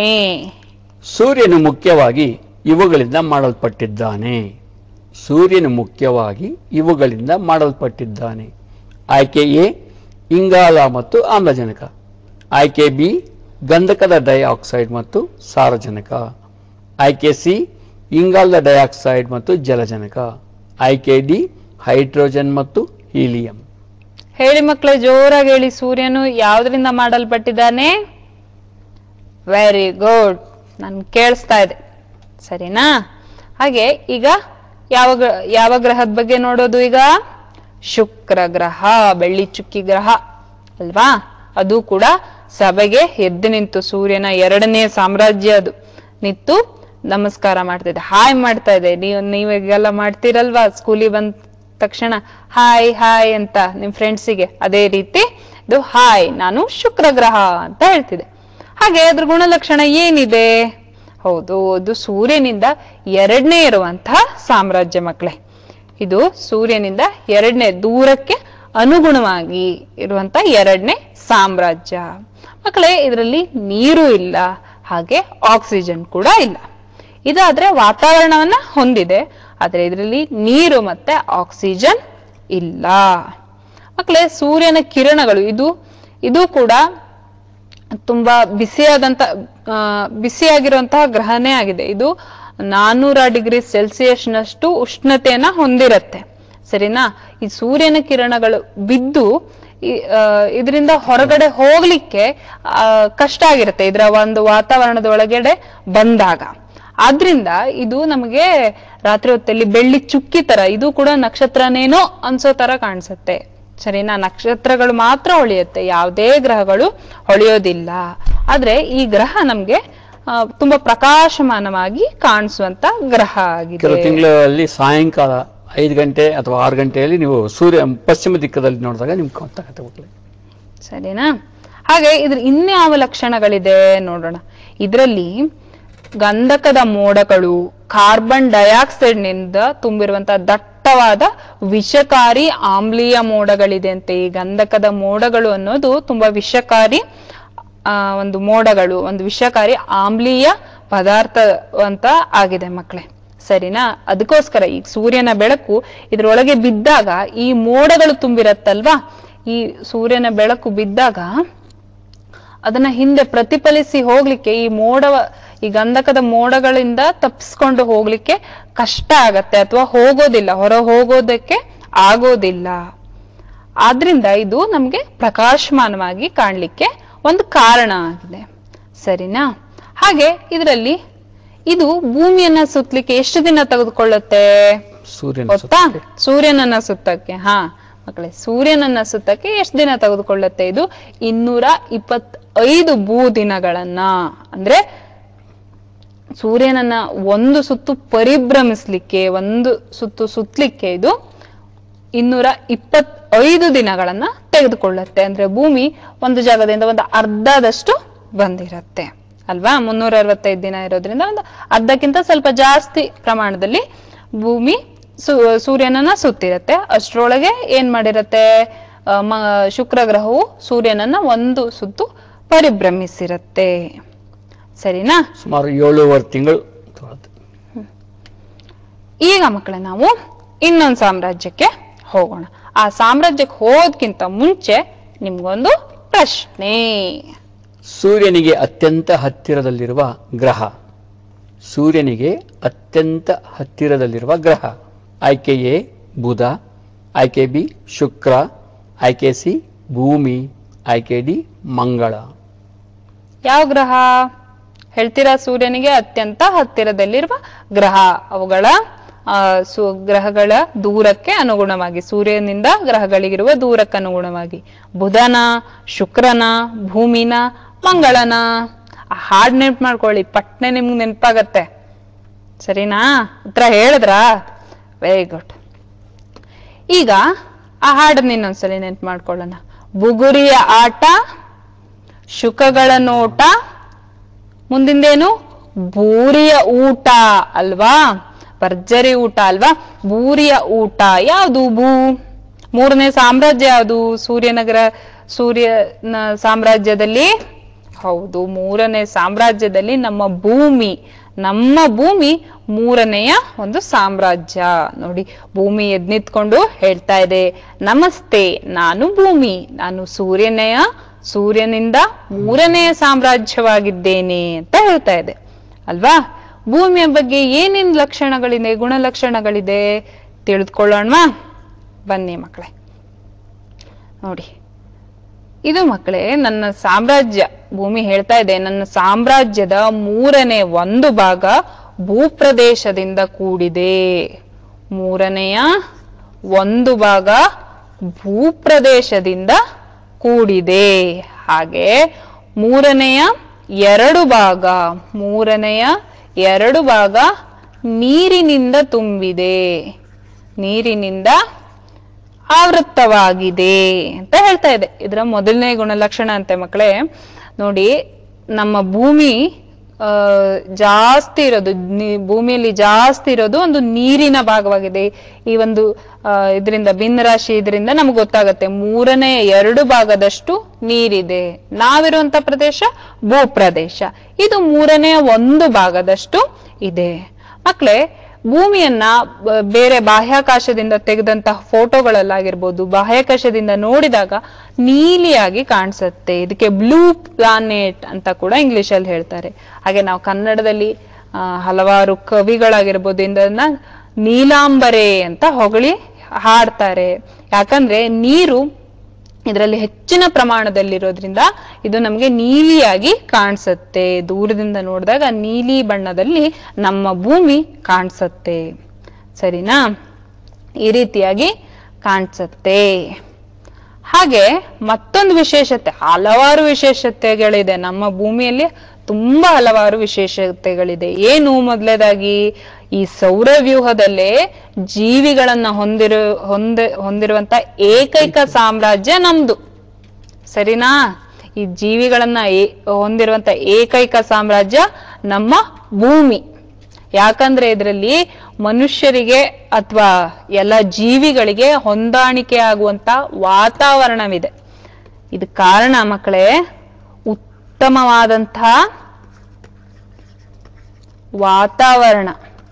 ಸೂರ್ಯನು ಮುಖ್ಯವಾಗಿ ಇವುಗಳಿಂದ ಮಾಡಲ್ಪಟ್ಟಿದ್ದಾನೆ ಸೂರ್ಯನು ಮುಖ್ಯವಾಗಿ ಇವುಗಳಿಂದ ಮಾಡಲ್ಪಟ್ಟಿದ್ದಾನೆ ಆಯ್ಕೆ ಎ ಇಂಗಾಲ ಮತ್ತು ಆಮ್ಲಜನಕ ಆಯ್ಕೆ ಬಿ ಗಂಧಕದ ಡೈಆಕ್ಸೈಡ್ ಮತ್ತು ಸಾರಜನಕ ಆಯ್ಕೆ ಸಿ ಇಂಗಾಲದ ಡೈಆಕ್ಸೈಡ್ ಮತ್ತು ಜಲಜನಕ ಆಯ್ಕೆ ಡಿ ಹೈಡ್ರೋಜನ್ ಮತ್ತು ಹೀಲಿಯಂ ಹೇಳಿ ಮಕ್ಕಳೇ ಜೋರಾಗಿ ಹೇಳಿ ಸೂರ್ಯನು ಯಾವ್ದ್ರಿಂದ ಮಾಡಲ್ಪಟ್ಟಿದ್ದಾನೆ ವೆರಿ ಗುಡ್ ನನ್ ಕೇಳಿಸ್ತಾ ಇದೆ ಸರಿನಾ ಹಾಗೆ ಈಗ ಯಾವ ಗ್ರ- ಯಾವ ಗ್ರಹದ ಬಗ್ಗೆ ನೋಡೋದು ಈಗ ಶುಕ್ರ ಗ್ರಹ ಬೆಳ್ಳಿ ಚುಕ್ಕಿ ಗ್ರಹ ಅಲ್ವಾ ಅದು ಕೂಡ ಸಭೆಗೆ ಎದ್ದು ನಿಂತು ಸೂರ್ಯನ ಎರಡನೇ ಸಾಮ್ರಾಜ್ಯ ಅದು ನಿಂತು ನಮಸ್ಕಾರ ಮಾಡ್ತಾ ಇದೆ ಹಾಯ್ ಮಾಡ್ತಾ ಇದೆ ನೀವು ನೀವೆಲ್ಲ ಮಾಡ್ತೀರಲ್ವಾ ಸ್ಕೂಲಿಗೆ ಬಂದ ತಕ್ಷಣ ಹಾಯ್ ಹಾಯ್ ಅಂತ ನಿಮ್ ಫ್ರೆಂಡ್ಸಿಗೆ ಅದೇ ರೀತಿ ಇದು ಹಾಯ್ ನಾನು ಶುಕ್ರ ಗ್ರಹ ಅಂತ ಹೇಳ್ತಿದೆ ಹಾಗೆ ಅದ್ರ ಗುಣಲಕ್ಷಣ ಏನಿದೆ ಹೌದು ಅದು ಸೂರ್ಯನಿಂದ ಎರಡನೇ ಇರುವಂತಹ ಸಾಮ್ರಾಜ್ಯ ಮಕ್ಕಳೇ ಇದು ಸೂರ್ಯನಿಂದ ಎರಡನೇ ದೂರಕ್ಕೆ ಅನುಗುಣವಾಗಿ ಇರುವಂತ ಎರಡನೇ ಸಾಮ್ರಾಜ್ಯ ಮಕ್ಕಳೇ ಇದರಲ್ಲಿ ನೀರು ಇಲ್ಲ ಹಾಗೆ ಆಕ್ಸಿಜನ್ ಕೂಡ ಇಲ್ಲ ಇದಾದ್ರೆ ವಾತಾವರಣವನ್ನ ಹೊಂದಿದೆ ಆದ್ರೆ ಇದರಲ್ಲಿ ನೀರು ಮತ್ತೆ ಆಕ್ಸಿಜನ್ ಇಲ್ಲ ಮಕ್ಕಳೇ ಸೂರ್ಯನ ಕಿರಣಗಳು ಇದು ಇದು ಕೂಡ ತುಂಬಾ ಬಿಸಿಯಾದಂತ ಆ, ಬಿಸಿಯಾಗಿರುವಂತಹ ಗ್ರಹನೇ ಆಗಿದೆ ಇದು ನಾನ್ನೂರ ಡಿಗ್ರಿ ಸೆಲ್ಸಿಯಸ್ನಷ್ಟು ಉಷ್ಣತೆಯನ್ನ ಹೊಂದಿರತ್ತೆ ಸರಿನಾ ಈ ಸೂರ್ಯನ ಕಿರಣಗಳು ಬಿದ್ದು ಈ- ಆ, ಇದರಿಂದ ಹೊರಗಡೆ ಹೋಗ್ಲಿಕ್ಕೆ ಆ, ಕಷ್ಟ ಆಗಿರುತ್ತೆ ಇದರ ಒಂದು ವಾತಾವರಣದ ಒಳಗಡೆ ಬಂದಾಗ ಆದ್ರಿಂದ ಇದು ನಮಗೆ ರಾತ್ರಿ ಹೊತ್ತಲ್ಲಿ ಬೆಳ್ಳಿ ಚುಕ್ಕಿ ತರ ಇದು ಕೂಡ ನಕ್ಷತ್ರನೇನೋ ಅನ್ಸೋ ತರ ಕಾಣಿಸುತ್ತೆ ಸರಿನಾ ನಕ್ಷತ್ರಗಳು ಮಾತ್ರ ಹೊಳೆಯುತ್ತೆ ಯಾವುದೇ ಗ್ರಹಗಳು ಹೊಳೆಯೋದಿಲ್ಲ ಆದ್ರೆ ಈ ಗ್ರಹ ನಮ್ಗೆ ಆ, ತುಂಬಾ ಪ್ರಕಾಶಮಾನವಾಗಿ ಕಾಣಿಸುವಂತ ಗ್ರಹ ಕೆಲವು ಆಗಿದೆ ತಿಂಗಳಲ್ಲಿ ಸಾಯಂಕಾಲ ಐದು ಗಂಟೆ ಅಥವಾ ಆರು ಗಂಟೆಯಲ್ಲಿ ನೀವು ಸೂರ್ಯ ಪಶ್ಚಿಮ ದಿಕ್ಕದಲ್ಲಿ ನೋಡಿದಾಗ ನಿಮ್ಗೆ ಗೊತ್ತಾಗತ್ತೆ ಮಕ್ಕಳೇ ಸರಿನಾ ಹಾಗೆ ಇದ್ರ ಇನ್ಯಾವ ಲಕ್ಷಣಗಳಿದೆ ನೋಡೋಣ ಇದರಲ್ಲಿ ಗಂಧಕದ ಮೋಡಗಳು ಕಾರ್ಬನ್ ಡೈಆಕ್ಸೈಡ್ ನಿಂದ ತುಂಬಿರುವಂತಹ ದಟ್ಟವಾದ ವಿಷಕಾರಿ ಆಮ್ಲೀಯ ಮೋಡಗಳಿದೆ ಅಂತೆ ಈ ಗಂಧಕದ ಮೋಡಗಳು ಅನ್ನೋದು ತುಂಬಾ ವಿಷಕಾರಿ ಆ ಒಂದು ಮೋಡಗಳು ಒಂದು ವಿಷಕಾರಿ ಆಮ್ಲೀಯ ಪದಾರ್ಥ ಅಂತ ಆಗಿದೆ ಮಕ್ಕಳೇ ಸರಿನಾ ಅದಕ್ಕೋಸ್ಕರ ಈ ಸೂರ್ಯನ ಬೆಳಕು ಇದ್ರೊಳಗೆ ಬಿದ್ದಾಗ ಈ ಮೋಡಗಳು ತುಂಬಿರತ್ತಲ್ವಾ ಈ ಸೂರ್ಯನ ಬೆಳಕು ಬಿದ್ದಾಗ ಅದನ್ನ ಹಿಂದೆ ಪ್ರತಿಫಲಿಸಿ ಹೋಗ್ಲಿಕ್ಕೆ ಈ ಮೋಡವ ಈ ಗಂಧಕದ ಮೋಡಗಳಿಂದ ತಪ್ಪಿಸ್ಕೊಂಡು ಹೋಗ್ಲಿಕ್ಕೆ ಕಷ್ಟ ಆಗತ್ತೆ ಅಥವಾ ಹೋಗೋದಿಲ್ಲ ಹೊರ ಹೋಗೋದಕ್ಕೆ ಆಗೋದಿಲ್ಲ ಆದ್ರಿಂದ ಇದು ನಮ್ಗೆ ಪ್ರಕಾಶಮಾನವಾಗಿ ಕಾಣ್ಲಿಕ್ಕೆ ಒಂದು ಕಾರಣ ಆಗಿದೆ ಸರಿನಾ ಹಾಗೆ ಇದರಲ್ಲಿ ಇದು ಭೂಮಿಯನ್ನ ಸುತ್ತಲಿಕ್ಕೆ ಎಷ್ಟು ದಿನ ತೆಗೆದುಕೊಳ್ಳುತ್ತೆ ಸೂರ್ಯನ ಗೊತ್ತಾ ಸೂರ್ಯನನ್ನ ಸುತ್ತಕ್ಕೆ ಹಾ ಮಕ್ಕಳೇ ಸೂರ್ಯನನ್ನ ಸುತ್ತಕ್ಕೆ ಎಷ್ಟು ದಿನ ತೆಗೆದುಕೊಳ್ಳುತ್ತೆ ಇದು ಇನ್ನೂರ ಇಪ್ಪತ್ತೈದು ಭೂ ದಿನಗಳನ್ನ ಅಂದ್ರೆ ಸೂರ್ಯನನ್ನ ಒಂದು ಸುತ್ತು ಪರಿಭ್ರಮಿಸ್ಲಿಕ್ಕೆ ಒಂದು ಸುತ್ತು ಸುತ್ತಲಿಕ್ಕೆ ಇದು ಇನ್ನೂರ ಇಪ್ಪತ್ತೈದು ದಿನಗಳನ್ನ ತೆಗೆದುಕೊಳ್ಳುತ್ತೆ ಅಂದ್ರೆ ಭೂಮಿ ಒಂದು ಜಾಗದಿಂದ ಒಂದು ಅರ್ಧದಷ್ಟು ಬಂದಿರತ್ತೆ ಅಲ್ವಾ ಮುನ್ನೂರ ಅರವತ್ತೈದು ದಿನ ಇರೋದ್ರಿಂದ ಒಂದು ಅರ್ಧಕ್ಕಿಂತ ಸ್ವಲ್ಪ ಜಾಸ್ತಿ ಪ್ರಮಾಣದಲ್ಲಿ ಭೂಮಿ ಸು ಸೂರ್ಯನನ್ನ ಸುತ್ತಿರತ್ತೆ ಅಷ್ಟರೊಳಗೆ ಏನ್ ಮಾಡಿರತ್ತೆ ಆ, ಮ ಶುಕ್ರ ಗ್ರಹವು ಸೂರ್ಯನನ್ನ ಒಂದು ಸುತ್ತು ಪರಿಭ್ರಮಿಸಿರತ್ತೆ ಸರಿನಾ ಸುಮಾರು ಏಳೂವರೆ ತಿಂಗಳು ತೊಗೊಳುತ್ತೆ. ಈಗ ಮಕ್ಕಳೇ ನಾವು ಇನ್ನೊಂದು ಸಾಮ್ರಾಜ್ಯಕ್ಕೆ ಹೋಗೋಣ ಆ ಸಾಮ್ರಾಜ್ಯಕ್ಕೆ ಹೋಗೋದ್ಕಿಂತ ಮುಂಚೆ ನಿಮ್ಗೊಂದು ಪ್ರಶ್ನೆ ಸೂರ್ಯನಿಗೆ ಅತ್ಯಂತ ಹತ್ತಿರದಲ್ಲಿರುವ ಗ್ರಹ ಸೂರ್ಯನಿಗೆ ಅತ್ಯಂತ ಹತ್ತಿರದಲ್ಲಿರುವ ಗ್ರಹ ಆಯ್ಕೆ ಎ ಬುಧ ಆಯ್ಕೆ ಬಿ ಶುಕ್ರ ಆಯ್ಕೆ ಸಿ ಭೂಮಿ ಆಯ್ಕೆ ಡಿ ಮಂಗಳ ಯಾವ ಗ್ರಹ ಹೇಳ್ತೀರಾ ಸೂರ್ಯನಿಗೆ ಅತ್ಯಂತ ಹತ್ತಿರದಲ್ಲಿರುವ ಗ್ರಹ ಅವುಗಳ ಆ, ಸು ಗ್ರಹಗಳ ದೂರಕ್ಕೆ ಅನುಗುಣವಾಗಿ ಸೂರ್ಯನಿಂದ ಗ್ರಹಗಳಿಗಿರುವ ದೂರಕ್ಕೆ ಅನುಗುಣವಾಗಿ ಬುಧನ ಶುಕ್ರನ ಭೂಮಿನ ಮಂಗಳನ ಆ ಹಾಡ್ ನೆನ್ಪು ಮಾಡ್ಕೊಳ್ಳಿ ಪಟ್ನೆ ನಿಮ್ಗೆ ನೆನಪಾಗತ್ತೆ ಸರಿನಾ ಉತ್ತರ ಹೇಳಿದ್ರಾ ವೆರಿ ಗುಡ್ ಈಗ ಆ ಹಾಡನ್ನ ಇನ್ನೊಂದ್ಸಲಿ ನೆನ್ಪು ಮಾಡ್ಕೊಳ್ಳೋಣ ಬುಗುರಿಯ ಆಟ ಶುಕಗಳ ನೋಟ ಮುಂದಿಂದೇನು ಬೂರಿಯ ಊಟ ಅಲ್ವಾ ಭರ್ಜರಿ ಊಟ ಅಲ್ವಾ ಬೂರಿಯ ಊಟ ಯಾವುದು ಭೂ ಮೂರನೇ ಸಾಮ್ರಾಜ್ಯ ಯಾವುದು ಸೂರ್ಯನಗರ ಸೂರ್ಯನ ಸಾಮ್ರಾಜ್ಯದಲ್ಲಿ ಹೌದು ಮೂರನೇ ಸಾಮ್ರಾಜ್ಯದಲ್ಲಿ ನಮ್ಮ ಭೂಮಿ ನಮ್ಮ ಭೂಮಿ ಮೂರನೆಯ ಒಂದು ಸಾಮ್ರಾಜ್ಯ ನೋಡಿ ಭೂಮಿ ಎದ್ ನಿಂತ್ಕೊಂಡು ಹೇಳ್ತಾ ಇದೆ ನಮಸ್ತೆ ನಾನು ಭೂಮಿ ನಾನು ಸೂರ್ಯನೆಯ ಸೂರ್ಯನಿಂದ ಮೂರನೆಯ ಸಾಮ್ರಾಜ್ಯವಾಗಿದ್ದೇನೆ ಅಂತ ಹೇಳ್ತಾ ಇದೆ ಅಲ್ವಾ ಭೂಮಿಯ ಬಗ್ಗೆ ಏನೇನ್ ಲಕ್ಷಣಗಳಿದೆ ಗುಣಲಕ್ಷಣಗಳಿದೆ ತಿಳಿದುಕೊಳ್ಳೋಣ ಬನ್ನಿ ಮಕ್ಕಳೇ ನೋಡಿ ಇದು ಮಕ್ಕಳೇ ನನ್ನ ಸಾಮ್ರಾಜ್ಯ ಭೂಮಿ ಹೇಳ್ತಾ ಇದೆ ನನ್ನ ಸಾಮ್ರಾಜ್ಯದ ಮೂರನೇ ಒಂದು ಭಾಗ ಭೂಪ್ರದೇಶದಿಂದ ಕೂಡಿದೆ ಮೂರನೆಯ ಒಂದು ಭಾಗ ಭೂಪ್ರದೇಶದಿಂದ ಕೂಡಿದೆ ಹಾಗೆ ಮೂರನೆಯ ಎರಡು ಭಾಗ ಮೂರನೆಯ ಎರಡು ಭಾಗ ನೀರಿನಿಂದ ತುಂಬಿದೆ ನೀರಿನಿಂದ ಆವೃತ್ತವಾಗಿದೆ ಅಂತ ಹೇಳ್ತಾ ಇದೆ ಇದರ ಮೊದಲನೇ ಗುಣಲಕ್ಷಣ ಅಂತೆ ಮಕ್ಕಳೇ ನೋಡಿ ನಮ್ಮ ಭೂಮಿ ಆ, ಜಾಸ್ತಿ ಇರೋದು ನಿ- ಭೂಮಿಯಲ್ಲಿ ಜಾಸ್ತಿ ಇರೋದು ಒಂದು ನೀರಿನ ಭಾಗವಾಗಿದೆ ಈ ಒಂದು ಇದರಿಂದ ಭಿನ್ನರಾಶಿ ಇದರಿಂದ ನಮ್ಗೆ ಗೊತ್ತಾಗತ್ತೆ ಮೂರನೇ ಎರಡು ಭಾಗದಷ್ಟು ನೀರಿದೆ ನಾವಿರುವಂತ ಪ್ರದೇಶ ಭೂಪ್ರದೇಶ ಇದು ಮೂರನೇ ಒಂದು ಭಾಗದಷ್ಟು ಇದೆ ಮಕ್ಕಳೇ ಭೂಮಿಯನ್ನ ಬ- ಬೇರೆ ಬಾಹ್ಯಾಕಾಶದಿಂದ ತೆಗೆದಂತಹ ಫೋಟೋಗಳಲ್ಲಾಗಿರ್ಬೋದು ಬಾಹ್ಯಾಕಾಶದಿಂದ ನೋಡಿದಾಗ ನೀಲಿಯಾಗಿ ಕಾಣಿಸುತ್ತೆ ಇದಕ್ಕೆ ಬ್ಲೂ ಪ್ಲಾನೆಟ್ ಅಂತ ಕೂಡ ಇಂಗ್ಲಿಷ್ ಅಲ್ಲಿ ಹೇಳ್ತಾರೆ ಹಾಗೆ ನಾವು ಕನ್ನಡದಲ್ಲಿ ಆ, ಹಲವಾರು ಕವಿಗಳಾಗಿರ್ಬೋದು ಇದನ್ನ ನೀಲಾಂಬರೆ ಅಂತ ಹೊಗಳಿ ಹಾಡ್ತಾರೆ ಯಾಕಂದ್ರೆ ನೀರು ಇದರಲ್ಲಿ ಹೆಚ್ಚಿನ ಪ್ರಮಾಣದಲ್ಲಿರೋದ್ರಿಂದ ಇದು ನಮಗೆ ನೀಲಿಯಾಗಿ ಕಾಣಿಸುತ್ತೆ ದೂರದಿಂದ ನೋಡಿದಾಗ ನೀಲಿ ಬಣ್ಣದಲ್ಲಿ ನಮ್ಮ ಭೂಮಿ ಕಾಣಿಸುತ್ತೆ ಸರಿನಾ ಈ ರೀತಿಯಾಗಿ ಕಾಣಿಸುತ್ತೆ ಹಾಗೆ ಮತ್ತೊಂದು ವಿಶೇಷತೆ ಹಲವಾರು ವಿಶೇಷತೆಗಳಿದೆ ನಮ್ಮ ಭೂಮಿಯಲ್ಲಿ ತುಂಬಾ ಹಲವಾರು ವಿಶೇಷತೆಗಳಿದೆ ಏನು ಮೊದಲೇದಾಗಿ ಈ ಸೌರವ್ಯೂಹದಲ್ಲೇ ಜೀವಿಗಳನ್ನ ಹೊಂದಿರು ಹೊಂದ ಹೊಂದಿರುವಂತ ಏಕೈಕ ಸಾಮ್ರಾಜ್ಯ ನಮ್ದು ಸರಿನಾ ಈ ಜೀವಿಗಳನ್ನ ಏ- ಹೊಂದಿರುವಂತ ಏಕೈಕ ಸಾಮ್ರಾಜ್ಯ ನಮ್ಮ ಭೂಮಿ ಯಾಕಂದ್ರೆ ಇದರಲ್ಲಿ ಮನುಷ್ಯರಿಗೆ ಅಥವಾ ಎಲ್ಲ ಜೀವಿಗಳಿಗೆ ಹೊಂದಾಣಿಕೆ ಆಗುವಂತ ವಾತಾವರಣವಿದೆ ಇದು ಕಾರಣ ಮಕ್ಕಳೇ ಉತ್ತಮವಾದಂತಹ ವಾತಾವರಣ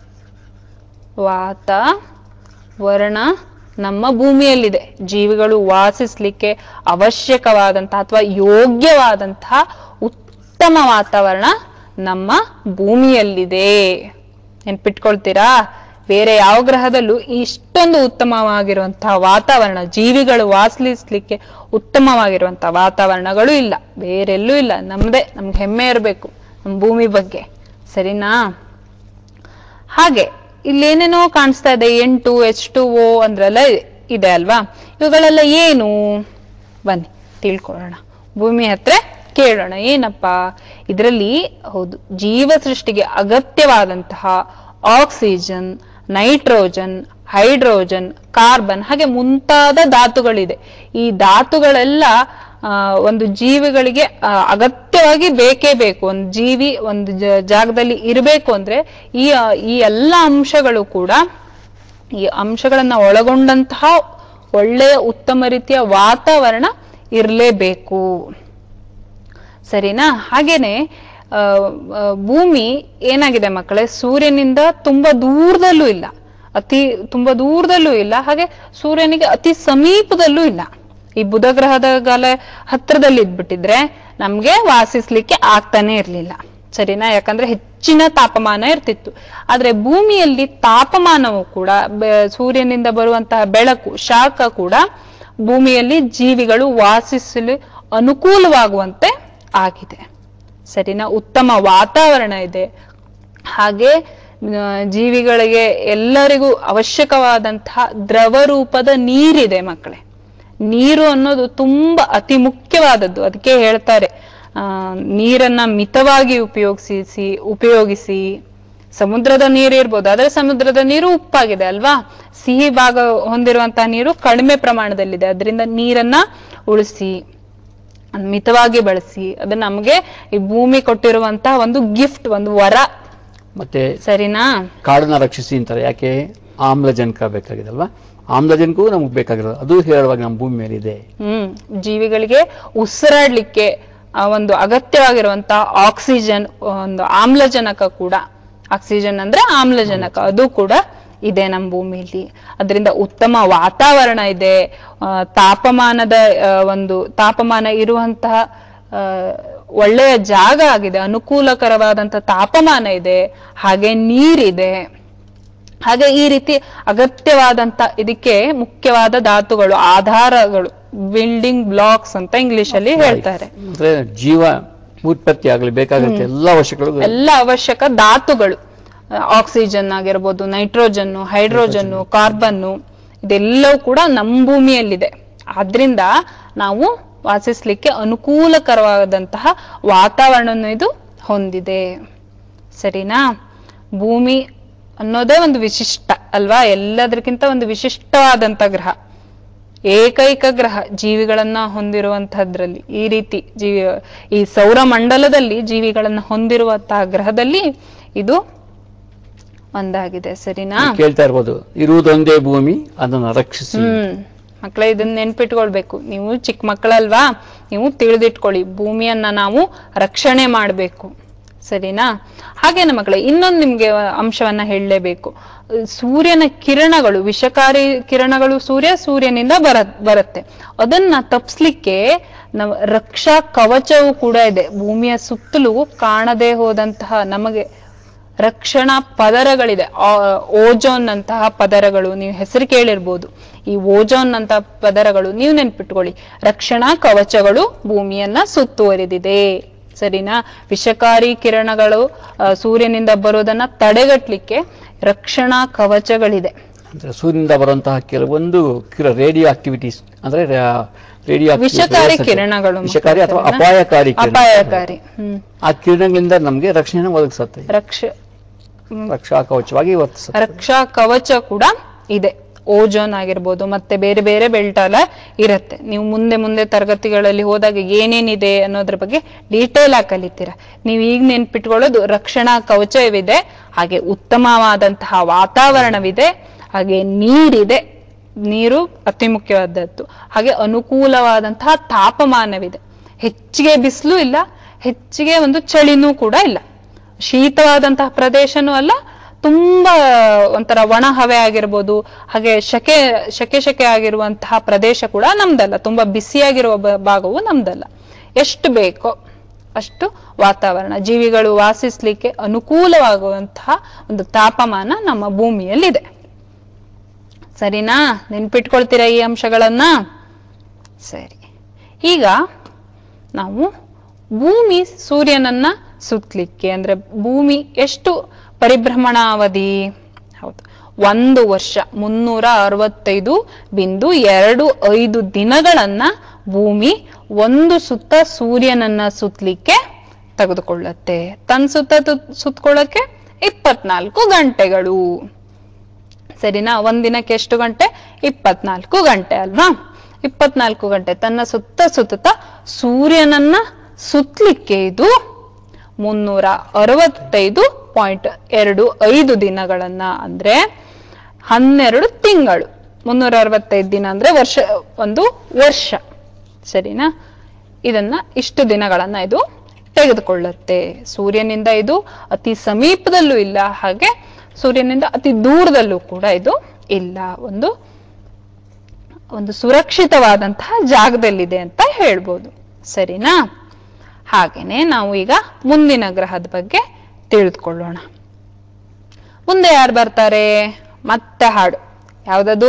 ವಾತಾವರಣ ನಮ್ಮ ಭೂಮಿಯಲ್ಲಿದೆ ಜೀವಿಗಳು ವಾಸಿಸ್ಲಿಕ್ಕೆ ಅವಶ್ಯಕವಾದಂತಹ ಅಥವಾ ಯೋಗ್ಯವಾದಂತಹ ಉತ್ತಮ ವಾತಾವರಣ ನಮ್ಮ ಭೂಮಿಯಲ್ಲಿದೆ ನೆನ್ಪಿಟ್ಕೊಳ್ತೀರಾ ಬೇರೆ ಯಾವ ಗ್ರಹದಲ್ಲೂ ಇಷ್ಟೊಂದು ಉತ್ತಮವಾಗಿರುವಂತಹ ವಾತಾವರಣ ಜೀವಿಗಳು ವಾಸಿಸ್ಲಿಕ್ಕೆ ಉತ್ತಮವಾಗಿರುವಂತಹ ವಾತಾವರಣಗಳು ಇಲ್ಲ ಬೇರೆಲ್ಲೂ ಇಲ್ಲ ನಮ್ದೇ ನಮ್ಗೆ ಹೆಮ್ಮೆ ಇರಬೇಕು ನಮ್ಮ ಭೂಮಿ ಬಗ್ಗೆ ಸರಿನಾ ಹಾಗೆ ಇಲ್ಲೇನೇನೋ ಕಾಣಿಸ್ತಾ ಇದೆ ಎಂಟು ಎಚ್ ಟು ಓ ಅಂದ್ರೆಲ್ಲ ಇದೆ ಅಲ್ವಾ ಇವುಗಳೆಲ್ಲ ಏನು ಬನ್ನಿ ತಿಳ್ಕೊಳ್ಳೋಣ ಭೂಮಿ ಹತ್ರ ಕೇಳೋಣ ಏನಪ್ಪ ಇದರಲ್ಲಿ ಹೌದು ಜೀವ ಸೃಷ್ಟಿಗೆ ಅಗತ್ಯವಾದಂತಹ ಆಕ್ಸಿಜನ್ ನೈಟ್ರೋಜನ್ ಹೈಡ್ರೋಜನ್ ಕಾರ್ಬನ್ ಹಾಗೆ ಮುಂತಾದ ಧಾತುಗಳಿದೆ ಈ ಧಾತುಗಳೆಲ್ಲ ಆ, ಒಂದು ಜೀವಿಗಳಿಗೆ ಆ, ಅಗತ್ಯವಾಗಿ ಬೇಕೇ ಬೇಕು ಒಂದು ಜೀವಿ ಒಂದು ಜ- ಜಾಗದಲ್ಲಿ ಇರಬೇಕು ಅಂದ್ರೆ ಈ ಆ, ಈ ಎಲ್ಲ ಅಂಶಗಳು ಕೂಡ ಈ ಅಂಶಗಳನ್ನ ಒಳಗೊಂಡಂತಹ ಒಳ್ಳೆಯ ಉತ್ತಮ ರೀತಿಯ ವಾತಾವರಣ ಇರಲೇಬೇಕು ಸರಿನಾ ಹಾಗೇನೆ ಆ, ಆ, ಭೂಮಿ ಏನಾಗಿದೆ ಮಕ್ಕಳೇ ಸೂರ್ಯನಿಂದ ತುಂಬಾ ದೂರದಲ್ಲೂ ಇಲ್ಲ ಅತಿ ತುಂಬಾ ದೂರದಲ್ಲೂ ಇಲ್ಲ ಹಾಗೆ ಸೂರ್ಯನಿಗೆ ಅತಿ ಸಮೀಪದಲ್ಲೂ ಇಲ್ಲ ಈ ಬುಧ ಗ್ರಹದ ಗಾಲ ಹತ್ರದಲ್ಲಿ ಇದ್ಬಿಟ್ಟಿದ್ರೆ ನಮ್ಗೆ ವಾಸಿಸ್ಲಿಕ್ಕೆ ಆಗ್ತಾನೆ ಇರ್ಲಿಲ್ಲ ಸರಿನಾ ಯಾಕಂದ್ರೆ ಹೆಚ್ಚಿನ ತಾಪಮಾನ ಇರ್ತಿತ್ತು ಆದ್ರೆ ಭೂಮಿಯಲ್ಲಿ ತಾಪಮಾನವು ಕೂಡ ಬೆ- ಸೂರ್ಯನಿಂದ ಬರುವಂತಹ ಬೆಳಕು ಶಾಖ ಕೂಡ ಭೂಮಿಯಲ್ಲಿ ಜೀವಿಗಳು ವಾಸಿಸಲು ಅನುಕೂಲವಾಗುವಂತೆ ಆಗಿದೆ ಸರಿನಾ ಉತ್ತಮ ವಾತಾವರಣ ಇದೆ ಹಾಗೆ ಆ, ಜೀವಿಗಳಿಗೆ ಎಲ್ಲರಿಗೂ ಅವಶ್ಯಕವಾದಂತಹ ದ್ರವ ರೂಪದ ನೀರಿದೆ ಮಕ್ಕಳೇ ನೀರು ಅನ್ನೋದು ತುಂಬಾ ಅತಿ ಮುಖ್ಯವಾದದ್ದು ಅದಕ್ಕೆ ಹೇಳ್ತಾರೆ ಆ ನೀರನ್ನ ಮಿತವಾಗಿ ಉಪಯೋಗಿಸಿ ಉಪಯೋಗಿಸಿ ಸಮುದ್ರದ ನೀರು ಇರ್ಬೋದು ಆದ್ರೆ ಸಮುದ್ರದ ನೀರು ಉಪ್ಪಾಗಿದೆ ಅಲ್ವಾ ಸಿಹಿ ಭಾಗ ಹೊಂದಿರುವಂತಹ ನೀರು ಕಡಿಮೆ ಪ್ರಮಾಣದಲ್ಲಿದೆ ಅದರಿಂದ ನೀರನ್ನ ಉಳಿಸಿ ಅದ್ನ ಮಿತವಾಗಿ ಬಳಸಿ ಅದು ನಮಗೆ ಈ ಭೂಮಿ ಕೊಟ್ಟಿರುವಂತಹ ಒಂದು ಗಿಫ್ಟ್ ಒಂದು ವರ ಮತ್ತೆ ಸರಿನಾ ಕಾಡನ್ನ ರಕ್ಷಿಸಿ ಅಂತಾರೆ ಯಾಕೆ ಆಮ್ಲಜನಕ ಬೇಕಾಗಿದೆ ಅಲ್ವಾ ಆಮ್ಲಜನಕವೂ ನಮ್ಗೆ ಬೇಕಾಗಿರೋದು ಅದು ಹೇರಳವಾಗಿ ನಮ್ಮ ಭೂಮಿ ಮೇಲೆ ಇದೆ ಹ್ಮ್ ಜೀವಿಗಳಿಗೆ ಉಸಿರಾಡ್ಲಿಕ್ಕೆ ಆ ಒಂದು ಅಗತ್ಯವಾಗಿರುವಂತಹ ಆಕ್ಸಿಜನ್ ಒಂದು ಆಮ್ಲಜನಕ ಕೂಡ ಆಕ್ಸಿಜನ್ ಅಂದ್ರೆ ಆಮ್ಲಜನಕ ಅದು ಕೂಡ ಇದೆ ನಮ್ಮ ಭೂಮಿಯಲ್ಲಿ ಅದರಿಂದ ಉತ್ತಮ ವಾತಾವರಣ ಇದೆ ಆ, ತಾಪಮಾನದ ಆ, ಒಂದು ತಾಪಮಾನ ಇರುವಂತಹ ಆ, ಒಳ್ಳೆಯ ಜಾಗ ಆಗಿದೆ ಅನುಕೂಲಕರವಾದಂತಹ ತಾಪಮಾನ ಇದೆ ಹಾಗೆ ನೀರಿದೆ ಹಾಗೆ ಈ ರೀತಿ ಅಗತ್ಯವಾದಂತ ಇದಕ್ಕೆ ಮುಖ್ಯವಾದ ಧಾತುಗಳು ಆಧಾರಗಳು ಬಿಲ್ಡಿಂಗ್ ಬ್ಲಾಕ್ಸ್ ಅಂತ ಇಂಗ್ಲಿಷ್ ಅಲ್ಲಿ ಹೇಳ್ತಾರೆ ಅಂದ್ರೆ ಜೀವ ಉತ್ಪತ್ತಿ ಆಗಲಿ ಬೇಕಾಗುತ್ತೆ ಎಲ್ಲ ಅವಶ್ಯಕಗಳು ಎಲ್ಲ ಅವಶ್ಯಕ ಧಾತುಗಳು ಆಕ್ಸಿಜನ್ ಆಗಿರ್ಬೋದು ನೈಟ್ರೋಜನ್ನು ಹೈಡ್ರೋಜನ್ನು ಕಾರ್ಬನ್ನು ಇದೆಲ್ಲವೂ ಕೂಡ ನಮ್ಮ ಭೂಮಿಯಲ್ಲಿದೆ ಆದ್ರಿಂದ ನಾವು ವಾಸಿಸ್ಲಿಕ್ಕೆ ಅನುಕೂಲಕರವಾದಂತಹ ವಾತಾವರಣ ಇದು ಹೊಂದಿದೆ ಸರಿನಾ ಭೂಮಿ ಅನ್ನೋದೇ ಒಂದು ವಿಶಿಷ್ಟ ಅಲ್ವಾ ಎಲ್ಲದಕ್ಕಿಂತ ಒಂದು ವಿಶಿಷ್ಟವಾದಂತ ಗ್ರಹ ಏಕೈಕ ಗ್ರಹ ಜೀವಿಗಳನ್ನ ಹೊಂದಿರುವಂತಹದ್ರಲ್ಲಿ ಈ ರೀತಿ ಜೀವಿ ಈ ಸೌರಮಂಡಲದಲ್ಲಿ ಜೀವಿಗಳನ್ನ ಹೊಂದಿರುವಂತಹ ಗ್ರಹದಲ್ಲಿ ಇದು ಒಂದಾಗಿದೆ ಸರಿನಾ ಕೇಳ್ತಾ ಇರ್ಬೋದು ಇರುವುದೊಂದೇ ಭೂಮಿ ಅದನ್ನ ರಕ್ಷಿಸಿ ಹ್ಮ್ ಮಕ್ಕಳೇ ಇದನ್ನ ನೆನ್ಪಿಟ್ಕೊಳ್ಬೇಕು ನೀವು ಚಿಕ್ಕ ಮಕ್ಕಳಲ್ವಾ ನೀವು ತಿಳಿದಿಟ್ಕೊಳ್ಳಿ ಭೂಮಿಯನ್ನ ನಾವು ರಕ್ಷಣೆ ಮಾಡ್ಬೇಕು ಸರಿನಾ ಹಾಗೇನ ಮಕ್ಕಳೇ ಇನ್ನೊಂದು ನಿಮ್ಗೆ ಅಂಶವನ್ನ ಹೇಳಲೇಬೇಕು ಸೂರ್ಯನ ಕಿರಣಗಳು ವಿಷಕಾರಿ ಕಿರಣಗಳು ಸೂರ್ಯ ಸೂರ್ಯನಿಂದ ಬರ ಬರುತ್ತೆ ಅದನ್ನ ತಪ್ಸ್ಲಿಕ್ಕೆ ನಮ್ಮ ರಕ್ಷಾ ಕವಚವೂ ಕೂಡ ಇದೆ ಭೂಮಿಯ ಸುತ್ತಲೂ ಕಾಣದೆ ಹೋದಂತಹ ನಮಗೆ ರಕ್ಷಣಾ ಪದರಗಳಿದೆ ಆ- ಓಜೋನ್ ಅಂತಹ ಪದರಗಳು ನೀವು ಹೆಸರು ಕೇಳಿರ್ಬೋದು ಈ ಓಜೋನ್ ಅಂತ ಪದರಗಳು ನೀವು ನೆನ್ಪಿಟ್ಕೊಳ್ಳಿ ರಕ್ಷಣಾ ಕವಚಗಳು ಭೂಮಿಯನ್ನ ಸುತ್ತುವರಿದಿದೆ ಸರಿನಾ ವಿಷಕಾರಿ ಕಿರಣಗಳು ಆ, ಸೂರ್ಯನಿಂದ ಬರೋದನ್ನ ತಡೆಗಟ್ಲಿಕ್ಕೆ ರಕ್ಷಣಾ ಕವಚಗಳಿದೆ ಅಂದ್ರೆ ಸೂರ್ಯನಿಂದ ಬರುವಂತಹ ಕೆಲವೊಂದು ರೇಡಿಯೋ ಆಕ್ಟಿವಿಟೀಸ್ ಅಂದ್ರೆ ರೇಡಿಯೋ ವಿಷಕಾರಿ ಕಿರಣಗಳು ವಿಷಕಾರಿ ಅಥವಾ ಸರಿನಾ? ಅಪಾಯಕಾರಿ ಕಿರಣ. ಅಪಾಯಕಾರಿ ಹ್ಮ್ ಆ ಕಿರಣಗಳಿಂದ ನಮ್ಗೆ ರಕ್ಷಣೆ ಒದಗಿಸುತ್ತೆ ರಕ್ಷ ಹ್ಮ್. ರಕ್ಷಾ ಕವಚವಾಗಿ ವರ್ತಿಸುತ್ತೆ ರಕ್ಷಾ ಕವಚ ಕೂಡ ಇದೆ ಓಜೋನ್ ಆಗಿರ್ಬೋದು ಮತ್ತೆ ಬೇರೆ ಬೇರೆ ಬೆಲ್ಟ್ ಎಲ್ಲ ಇರುತ್ತೆ ನೀವು ಮುಂದೆ ಮುಂದೆ ತರಗತಿಗಳಲ್ಲಿ ಹೋದಾಗ ಏನೇನಿದೆ ಅನ್ನೋದ್ರ ಬಗ್ಗೆ ಡೀಟೇಲ್ ಆಗಿ ಕಲಿತೀರ ನೀವು ಈಗ ನೆನ್ಪಿಟ್ಕೊಳ್ಳೋದು ರಕ್ಷಣಾ ಕವಚವಿದೆ ಹಾಗೆ ಉತ್ತಮವಾದಂತಹ ವಾತಾವರಣವಿದೆ ಹಾಗೆ ನೀರಿದೆ ನೀರು ಅತಿ ಮುಖ್ಯವಾದದ್ದು ಹಾಗೆ ಅನುಕೂಲವಾದಂತಹ ತಾಪಮಾನವಿದೆ ಹೆಚ್ಚಿಗೆ ಬಿಸಿಲು ಇಲ್ಲ ಹೆಚ್ಚಿಗೆ ಒಂದು ಚಳಿನೂ ಕೂಡ ಇಲ್ಲ ಶೀತವಾದಂತಹ ಪ್ರದೇಶನೂ ಅಲ್ಲ ತುಂಬಾ ಒಂಥರ ಒಣ ಹವೆ ಆಗಿರ್ಬೋದು ಹಾಗೆ ಶಕೆ ಶಕೆ ಶಕೆ ಆಗಿರುವಂತಹ ಪ್ರದೇಶ ಕೂಡ ನಮ್ದಲ್ಲ ತುಂಬಾ ಬಿಸಿಯಾಗಿರುವ ಬ- ಭಾಗವು ನಮ್ದಲ್ಲ ಎಷ್ಟು ಬೇಕೋ ಅಷ್ಟು ವಾತಾವರಣ ಜೀವಿಗಳು ವಾಸಿಸ್ಲಿಕ್ಕೆ ಅನುಕೂಲವಾಗುವಂತಹ ಒಂದು ತಾಪಮಾನ ನಮ್ಮ ಭೂಮಿಯಲ್ಲಿದೆ ಸರಿನಾ ನೆನ್ಪಿಟ್ಕೊಳ್ತೀರಾ ಈ ಅಂಶಗಳನ್ನ ಸರಿ ಈಗ ನಾವು ಭೂಮಿ ಸೂರ್ಯನನ್ನ ಸುತ್ತಲಿಕ್ಕೆ ಅಂದ್ರೆ ಭೂಮಿ ಎಷ್ಟು ಪರಿಭ್ರಮಣ ಅವಧಿ ಹೌದು ಒಂದು ವರ್ಷ ಮುನ್ನೂರ ಅರವತ್ತೈದು ಬಿಂದು ಎರಡು ಐದು ದಿನಗಳನ್ನ ಭೂಮಿ ಒಂದು ಸುತ್ತ ಸೂರ್ಯನನ್ನ ಸುತ್ತಲಿಕ್ಕೆ ತೆಗೆದುಕೊಳ್ಳುತ್ತೆ ತನ್ನ ಸುತ್ತ ತು- ಸುತ್ಕೊಳ್ಳೋಕೆ ಇಪ್ಪತ್ನಾಲ್ಕು ಗಂಟೆಗಳು ಸರಿನಾ ಒಂದಿನಕ್ಕೆ ಎಷ್ಟು ಗಂಟೆ ಇಪ್ಪತ್ನಾಲ್ಕು ಗಂಟೆ ಅಲ್ವಾ ಇಪ್ಪತ್ನಾಲ್ಕು ಗಂಟೆ ತನ್ನ ಸುತ್ತ ಸುತ್ತ ಸೂರ್ಯನನ್ನ ಸುತ್ತಲಿಕ್ಕೆ ಇದು ಮುನ್ನೂರ ಅರವತ್ತೈದು ಪಾಯಿಂಟ್ ಎರಡು ಐದು ದಿನಗಳನ್ನ ಅಂದ್ರೆ ಹನ್ನೆರಡು ತಿಂಗಳು ಮುನ್ನೂರ ಅರವತ್ತೈದು ದಿನ ಅಂದ್ರೆ ವರ್ಷ ಒಂದು ವರ್ಷ ಸರಿನಾ ಇದನ್ನ ಇಷ್ಟು ದಿನಗಳನ್ನ ಇದು ತೆಗೆದುಕೊಳ್ಳುತ್ತೆ ಸೂರ್ಯನಿಂದ ಇದು ಅತಿ ಸಮೀಪದಲ್ಲೂ ಇಲ್ಲ ಹಾಗೆ ಸೂರ್ಯನಿಂದ ಅತಿ ದೂರದಲ್ಲೂ ಕೂಡ ಇದು ಇಲ್ಲ ಒಂದು ಒಂದು ಸುರಕ್ಷಿತವಾದಂತಹ ಜಾಗದಲ್ಲಿದೆ ಅಂತ ಹೇಳ್ಬೋದು ಸರಿನಾ ಹಾಗೇನೆ ನಾವು ಈಗ ಮುಂದಿನ ಗ್ರಹದ ಬಗ್ಗೆ ತಿಳಿದುಕೊಳ್ಳೋಣ ಮುಂದೆ ಯಾರು ಬರ್ತಾರೆ ಮತ್ತೆ ಹಾಡು ಯಾವ್ದದು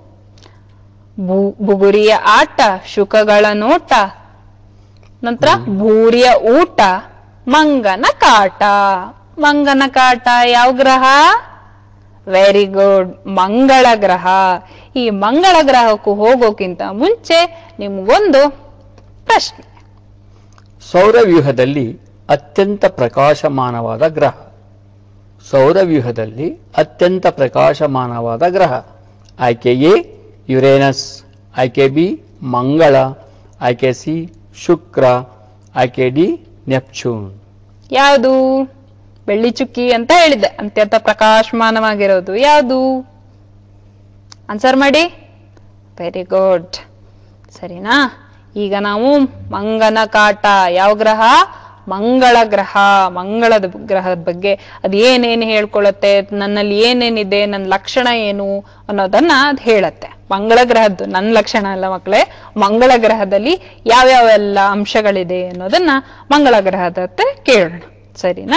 ಬು- ಬುಗುರಿಯ ಆಟ ಶುಕಗಳ ನೋಟ ನಂತರ ಭೂರಿಯ ಊಟ ಮಂಗನ ಕಾಟ ಮಂಗನ ಕಾಟ ಯಾವ ಗ್ರಹ ವೆರಿ ಗುಡ್ ಮಂಗಳ ಗ್ರಹ ಈ ಮಂಗಳ ಗ್ರಹಕ್ಕೂ ಹೋಗೋಕ್ಕಿಂತ ಮುಂಚೆ ನಿಮ್ಗೊಂದು ಪ್ರಶ್ನೆ ಸೌರವ್ಯೂಹದಲ್ಲಿ ಅತ್ಯಂತ ಪ್ರಕಾಶಮಾನವಾದ ಗ್ರಹ ಸೌರವ್ಯೂಹದಲ್ಲಿ ಅತ್ಯಂತ ಪ್ರಕಾಶಮಾನವಾದ ಗ್ರಹ ಆಯ್ಕೆ ಎ ಯುರೇನಸ್ ಆಯ್ಕೆ ಬಿ ಮಂಗಳ ಆಯ್ಕೆ ಸಿ ಶುಕ್ರ ಆಯ್ಕೆ ಡಿ ನೆಪ್ಚೂನ್ ಯಾವುದು ಬೆಳ್ಳಿ ಚುಕ್ಕಿ ಅಂತ ಹೇಳಿದ್ದೆ ಅತ್ಯಂತ ಪ್ರಕಾಶಮಾನವಾಗಿರೋದು ಯಾವುದು ಆನ್ಸರ್ ಮಾಡಿ ವೆರಿ ಗುಡ್ ಸರಿನಾ ಈಗ ನಾವು ಮಂಗನ ಕಾಟ ಯಾವ ಗ್ರಹ ಮಂಗಳ ಗ್ರಹ ಮಂಗಳದ ಗ್ರಹದ ಬಗ್ಗೆ ಅದು ಏನೇನು ಹೇಳ್ಕೊಳತ್ತೆ ನನ್ನಲ್ಲಿ ಏನೇನಿದೆ ನನ್ನ ಲಕ್ಷಣ ಏನು ಅನ್ನೋದನ್ನ ಅದು ಹೇಳತ್ತೆ ಮಂಗಳ ಗ್ರಹದ್ದು ನನ್ನ ಲಕ್ಷಣ ಅಲ್ಲ ಮಕ್ಕಳೇ ಮಂಗಳ ಗ್ರಹದಲ್ಲಿ ಯಾವ್ಯಾವೆಲ್ಲ ಅಂಶಗಳಿದೆ ಅನ್ನೋದನ್ನ ಮಂಗಳ ಗ್ರಹದ ಹತ್ರ ಕೇಳೋಣ ಸರಿನಾ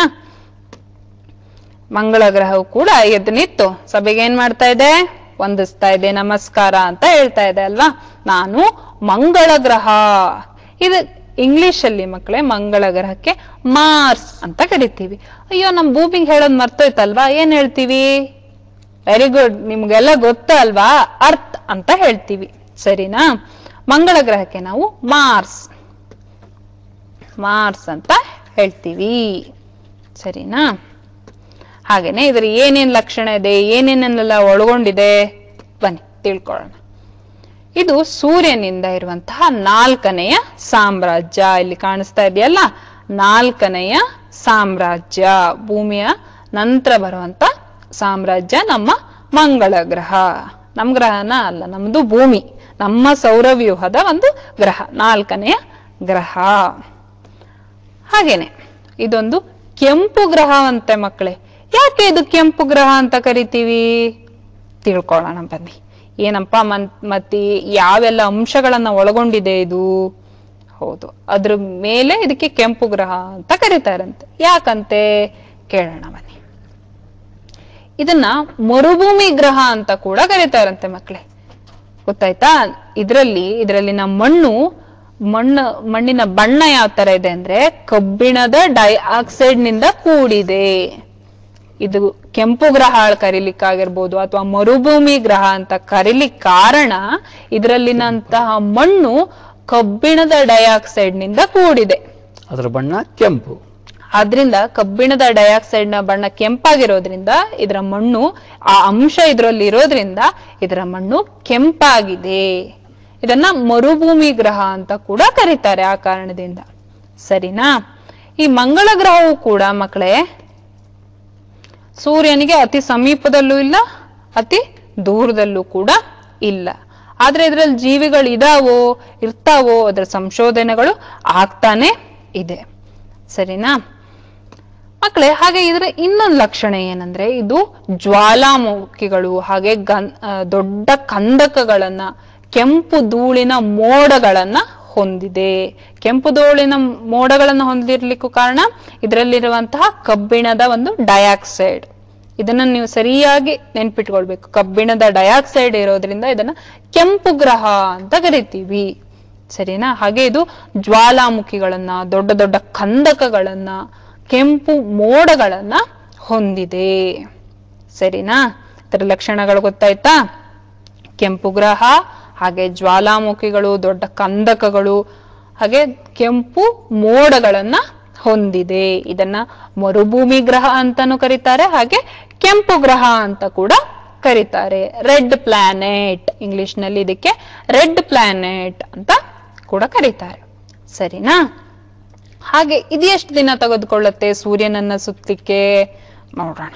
ಮಂಗಳ ಗ್ರಹವು ಕೂಡ ಎದ್ದು ನಿಂತು ಸಭೆಗೆ ಏನ್ ಮಾಡ್ತಾ ಇದೆ ವಂದಿಸ್ತಾ ಇದೆ ನಮಸ್ಕಾರ ಅಂತ ಹೇಳ್ತಾ ಇದೆ ಅಲ್ವಾ ನಾನು ಮಂಗಳ ಗ್ರಹ ಇದು ಇಂಗ್ಲಿಷ್ ಅಲ್ಲಿ ಮಕ್ಕಳೇ ಮಂಗಳ ಗ್ರಹಕ್ಕೆ ಮಾರ್ಸ್ ಅಂತ ಕರಿತೀವಿ ಅಯ್ಯೋ ನಮ್ ಭೂಮಿಗೆ ಹೇಳೋದ್ ಮರ್ತೋಯ್ತಲ್ವಾ ಏನ್ ಹೇಳ್ತೀವಿ ವೆರಿ ಗುಡ್ ನಿಮ್ಗೆಲ್ಲ ಗೊತ್ತಲ್ವಾ ಅರ್ತ್ ಅಂತ ಹೇಳ್ತೀವಿ ಸರಿನಾ ಮಂಗಳ ಗ್ರಹಕ್ಕೆ ನಾವು ಮಾರ್ಸ್ ಮಾರ್ಸ್ ಅಂತ ಹೇಳ್ತೀವಿ ಸರಿನಾ ಹಾಗೇನೆ ಇದ್ರ ಏನೇನ್ ಲಕ್ಷಣ ಇದೆ ಏನೇನೆಲ್ಲ ಒಳಗೊಂಡಿದೆ ಬನ್ನಿ ತಿಳ್ಕೊಳ್ಳೋಣ ಇದು ಸೂರ್ಯನಿಂದ ಇರುವಂತಹ ನಾಲ್ಕನೆಯ ಸಾಮ್ರಾಜ್ಯ ಇಲ್ಲಿ ಕಾಣಿಸ್ತಾ ಇದೆಯಲ್ಲ ನಾಲ್ಕನೆಯ ಸಾಮ್ರಾಜ್ಯ ಭೂಮಿಯ ನಂತರ ಬರುವಂತ ಸಾಮ್ರಾಜ್ಯ ನಮ್ಮ ಮಂಗಳ ಗ್ರಹ ನಮ್ ಗ್ರಹನ ಅಲ್ಲ ನಮ್ದು ಭೂಮಿ ನಮ್ಮ ಸೌರವ್ಯೂಹದ ಒಂದು ಗ್ರಹ ನಾಲ್ಕನೆಯ ಗ್ರಹ ಹಾಗೇನೆ ಇದೊಂದು ಕೆಂಪು ಗ್ರಹ ಅಂತೆ ಮಕ್ಕಳೇ ಯಾಕೆ ಇದು ಕೆಂಪು ಗ್ರಹ ಅಂತ ಕರಿತೀವಿ ತಿಳ್ಕೊಳ್ಳೋಣ ಬನ್ನಿ ಏನಪ್ಪ ಮನ್ ಮತ್ತೆ ಯಾವೆಲ್ಲ ಅಂಶಗಳನ್ನ ಒಳಗೊಂಡಿದೆ ಇದು ಹೌದು ಅದ್ರ ಮೇಲೆ ಇದಕ್ಕೆ ಕೆಂಪು ಗ್ರಹ ಅಂತ ಕರೀತಾರಂತೆ ಯಾಕಂತೆ ಕೇಳೋಣ ಬನ್ನಿ ಇದನ್ನ ಮರುಭೂಮಿ ಗ್ರಹ ಅಂತ ಕೂಡ ಕರೀತಾರಂತೆ ಮಕ್ಕಳೇ ಗೊತ್ತಾಯ್ತಾ ಇದ್ರಲ್ಲಿ ಇದ್ರಲ್ಲಿನ ಮಣ್ಣು ಮಣ್ಣು ಮಣ್ಣಿನ ಬಣ್ಣ ಯಾವ ತರ ಇದೆ ಅಂದ್ರೆ ಕಬ್ಬಿಣದ ಡೈಆಕ್ಸೈಡ್ ನಿಂದ ಕೂಡಿದೆ ಇದು ಕೆಂಪು ಗ್ರಹ ಕರೀಲಿಕ್ಕಾಗಿರ್ಬೋದು ಅಥವಾ ಮರುಭೂಮಿ ಗ್ರಹ ಅಂತ ಕರೀಲಿಕ್ ಕಾರಣ ಇದರಲ್ಲಿನಂತಹ ಮಣ್ಣು ಕಬ್ಬಿಣದ ಡೈಆಕ್ಸೈಡ್ ನಿಂದ ಕೂಡಿದೆ ಅದರ ಬಣ್ಣ ಕೆಂಪು ಆದ್ರಿಂದ ಕಬ್ಬಿಣದ ಡೈಆಕ್ಸೈಡ್ ನ ಬಣ್ಣ ಕೆಂಪಾಗಿರೋದ್ರಿಂದ ಇದರ ಮಣ್ಣು ಆ ಅಂಶ ಇದರಲ್ಲಿ ಇರೋದ್ರಿಂದ ಇದರ ಮಣ್ಣು ಕೆಂಪಾಗಿದೆ ಇದನ್ನ ಮರುಭೂಮಿ ಗ್ರಹ ಅಂತ ಕೂಡ ಕರೀತಾರೆ ಆ ಕಾರಣದಿಂದ ಸರಿನಾ ಈ ಮಂಗಳ ಗ್ರಹವು ಕೂಡ ಮಕ್ಕಳೇ ಸೂರ್ಯನಿಗೆ ಅತಿ ಸಮೀಪದಲ್ಲೂ ಇಲ್ಲ ಅತಿ ದೂರದಲ್ಲೂ ಕೂಡ ಇಲ್ಲ ಆದ್ರೆ ಇದ್ರಲ್ಲಿ ಜೀವಿಗಳು ಇದಾವೋ ಇರ್ತಾವೋ ಅದರ ಸಂಶೋಧನೆಗಳು ಆಗ್ತಾನೆ ಇದೆ ಸರಿನಾ ಮಕ್ಕಳೇ ಹಾಗೆ ಇದರ ಇನ್ನೊಂದು ಲಕ್ಷಣ ಏನಂದ್ರೆ ಇದು ಜ್ವಾಲಾಮುಖಿಗಳು ಹಾಗೆ ಗನ್ ಆ, ದೊಡ್ಡ ಕಂದಕಗಳನ್ನ ಕೆಂಪು ಧೂಳಿನ ಮೋಡಗಳನ್ನ ಹೊಂದಿದೆ ಕೆಂಪು ಧೂಳಿನ ಮೋಡಗಳನ್ನು ಹೊಂದಿರ್ಲಿಕ್ಕೂ ಕಾರಣ ಇದರಲ್ಲಿರುವಂತಹ ಕಬ್ಬಿಣದ ಒಂದು ಡೈಆಕ್ಸೈಡ್ ಇದನ್ನ ನೀವು ಸರಿಯಾಗಿ ನೆನ್ಪಿಟ್ಕೊಳ್ಬೇಕು ಕಬ್ಬಿಣದ ಡೈಆಕ್ಸೈಡ್ ಇರೋದ್ರಿಂದ ಇದನ್ನ ಕೆಂಪು ಗ್ರಹ ಅಂತ ಕರಿತೀವಿ ಸರಿನಾ ಹಾಗೆ ಇದು ಜ್ವಾಲಾಮುಖಿಗಳನ್ನ ದೊಡ್ಡ ದೊಡ್ಡ ಕಂದಕಗಳನ್ನ ಕೆಂಪು ಮೋಡಗಳನ್ನ ಹೊಂದಿದೆ ಸರಿನಾ ಇದರ ಲಕ್ಷಣಗಳು ಗೊತ್ತಾಯ್ತಾ ಕೆಂಪು ಗ್ರಹ ಹಾಗೆ ಜ್ವಾಲಾಮುಖಿಗಳು ದೊಡ್ಡ ಕಂದಕಗಳು ಹಾಗೆ ಕೆಂಪು ಮೋಡಗಳನ್ನ ಹೊಂದಿದೆ ಇದನ್ನ ಮರುಭೂಮಿ ಗ್ರಹ ಅಂತಾನು ಕರೀತಾರೆ ಹಾಗೆ ಕೆಂಪು ಗ್ರಹ ಅಂತ ಕೂಡ ಕರೀತಾರೆ ರೆಡ್ ಪ್ಲಾನೆಟ್ ಇಂಗ್ಲಿಷ್ ನಲ್ಲಿ ಇದಕ್ಕೆ ರೆಡ್ ಪ್ಲಾನೆಟ್ ಅಂತ ಕೂಡ ಕರೀತಾರೆ ಸರಿನಾ ಹಾಗೆ ಇದು ಎಷ್ಟು ದಿನ ತೆಗೆದುಕೊಳ್ಳುತ್ತೆ ಸೂರ್ಯನನ್ನ ಸುತ್ತಲಿಕ್ಕೆ ನೋಡೋಣ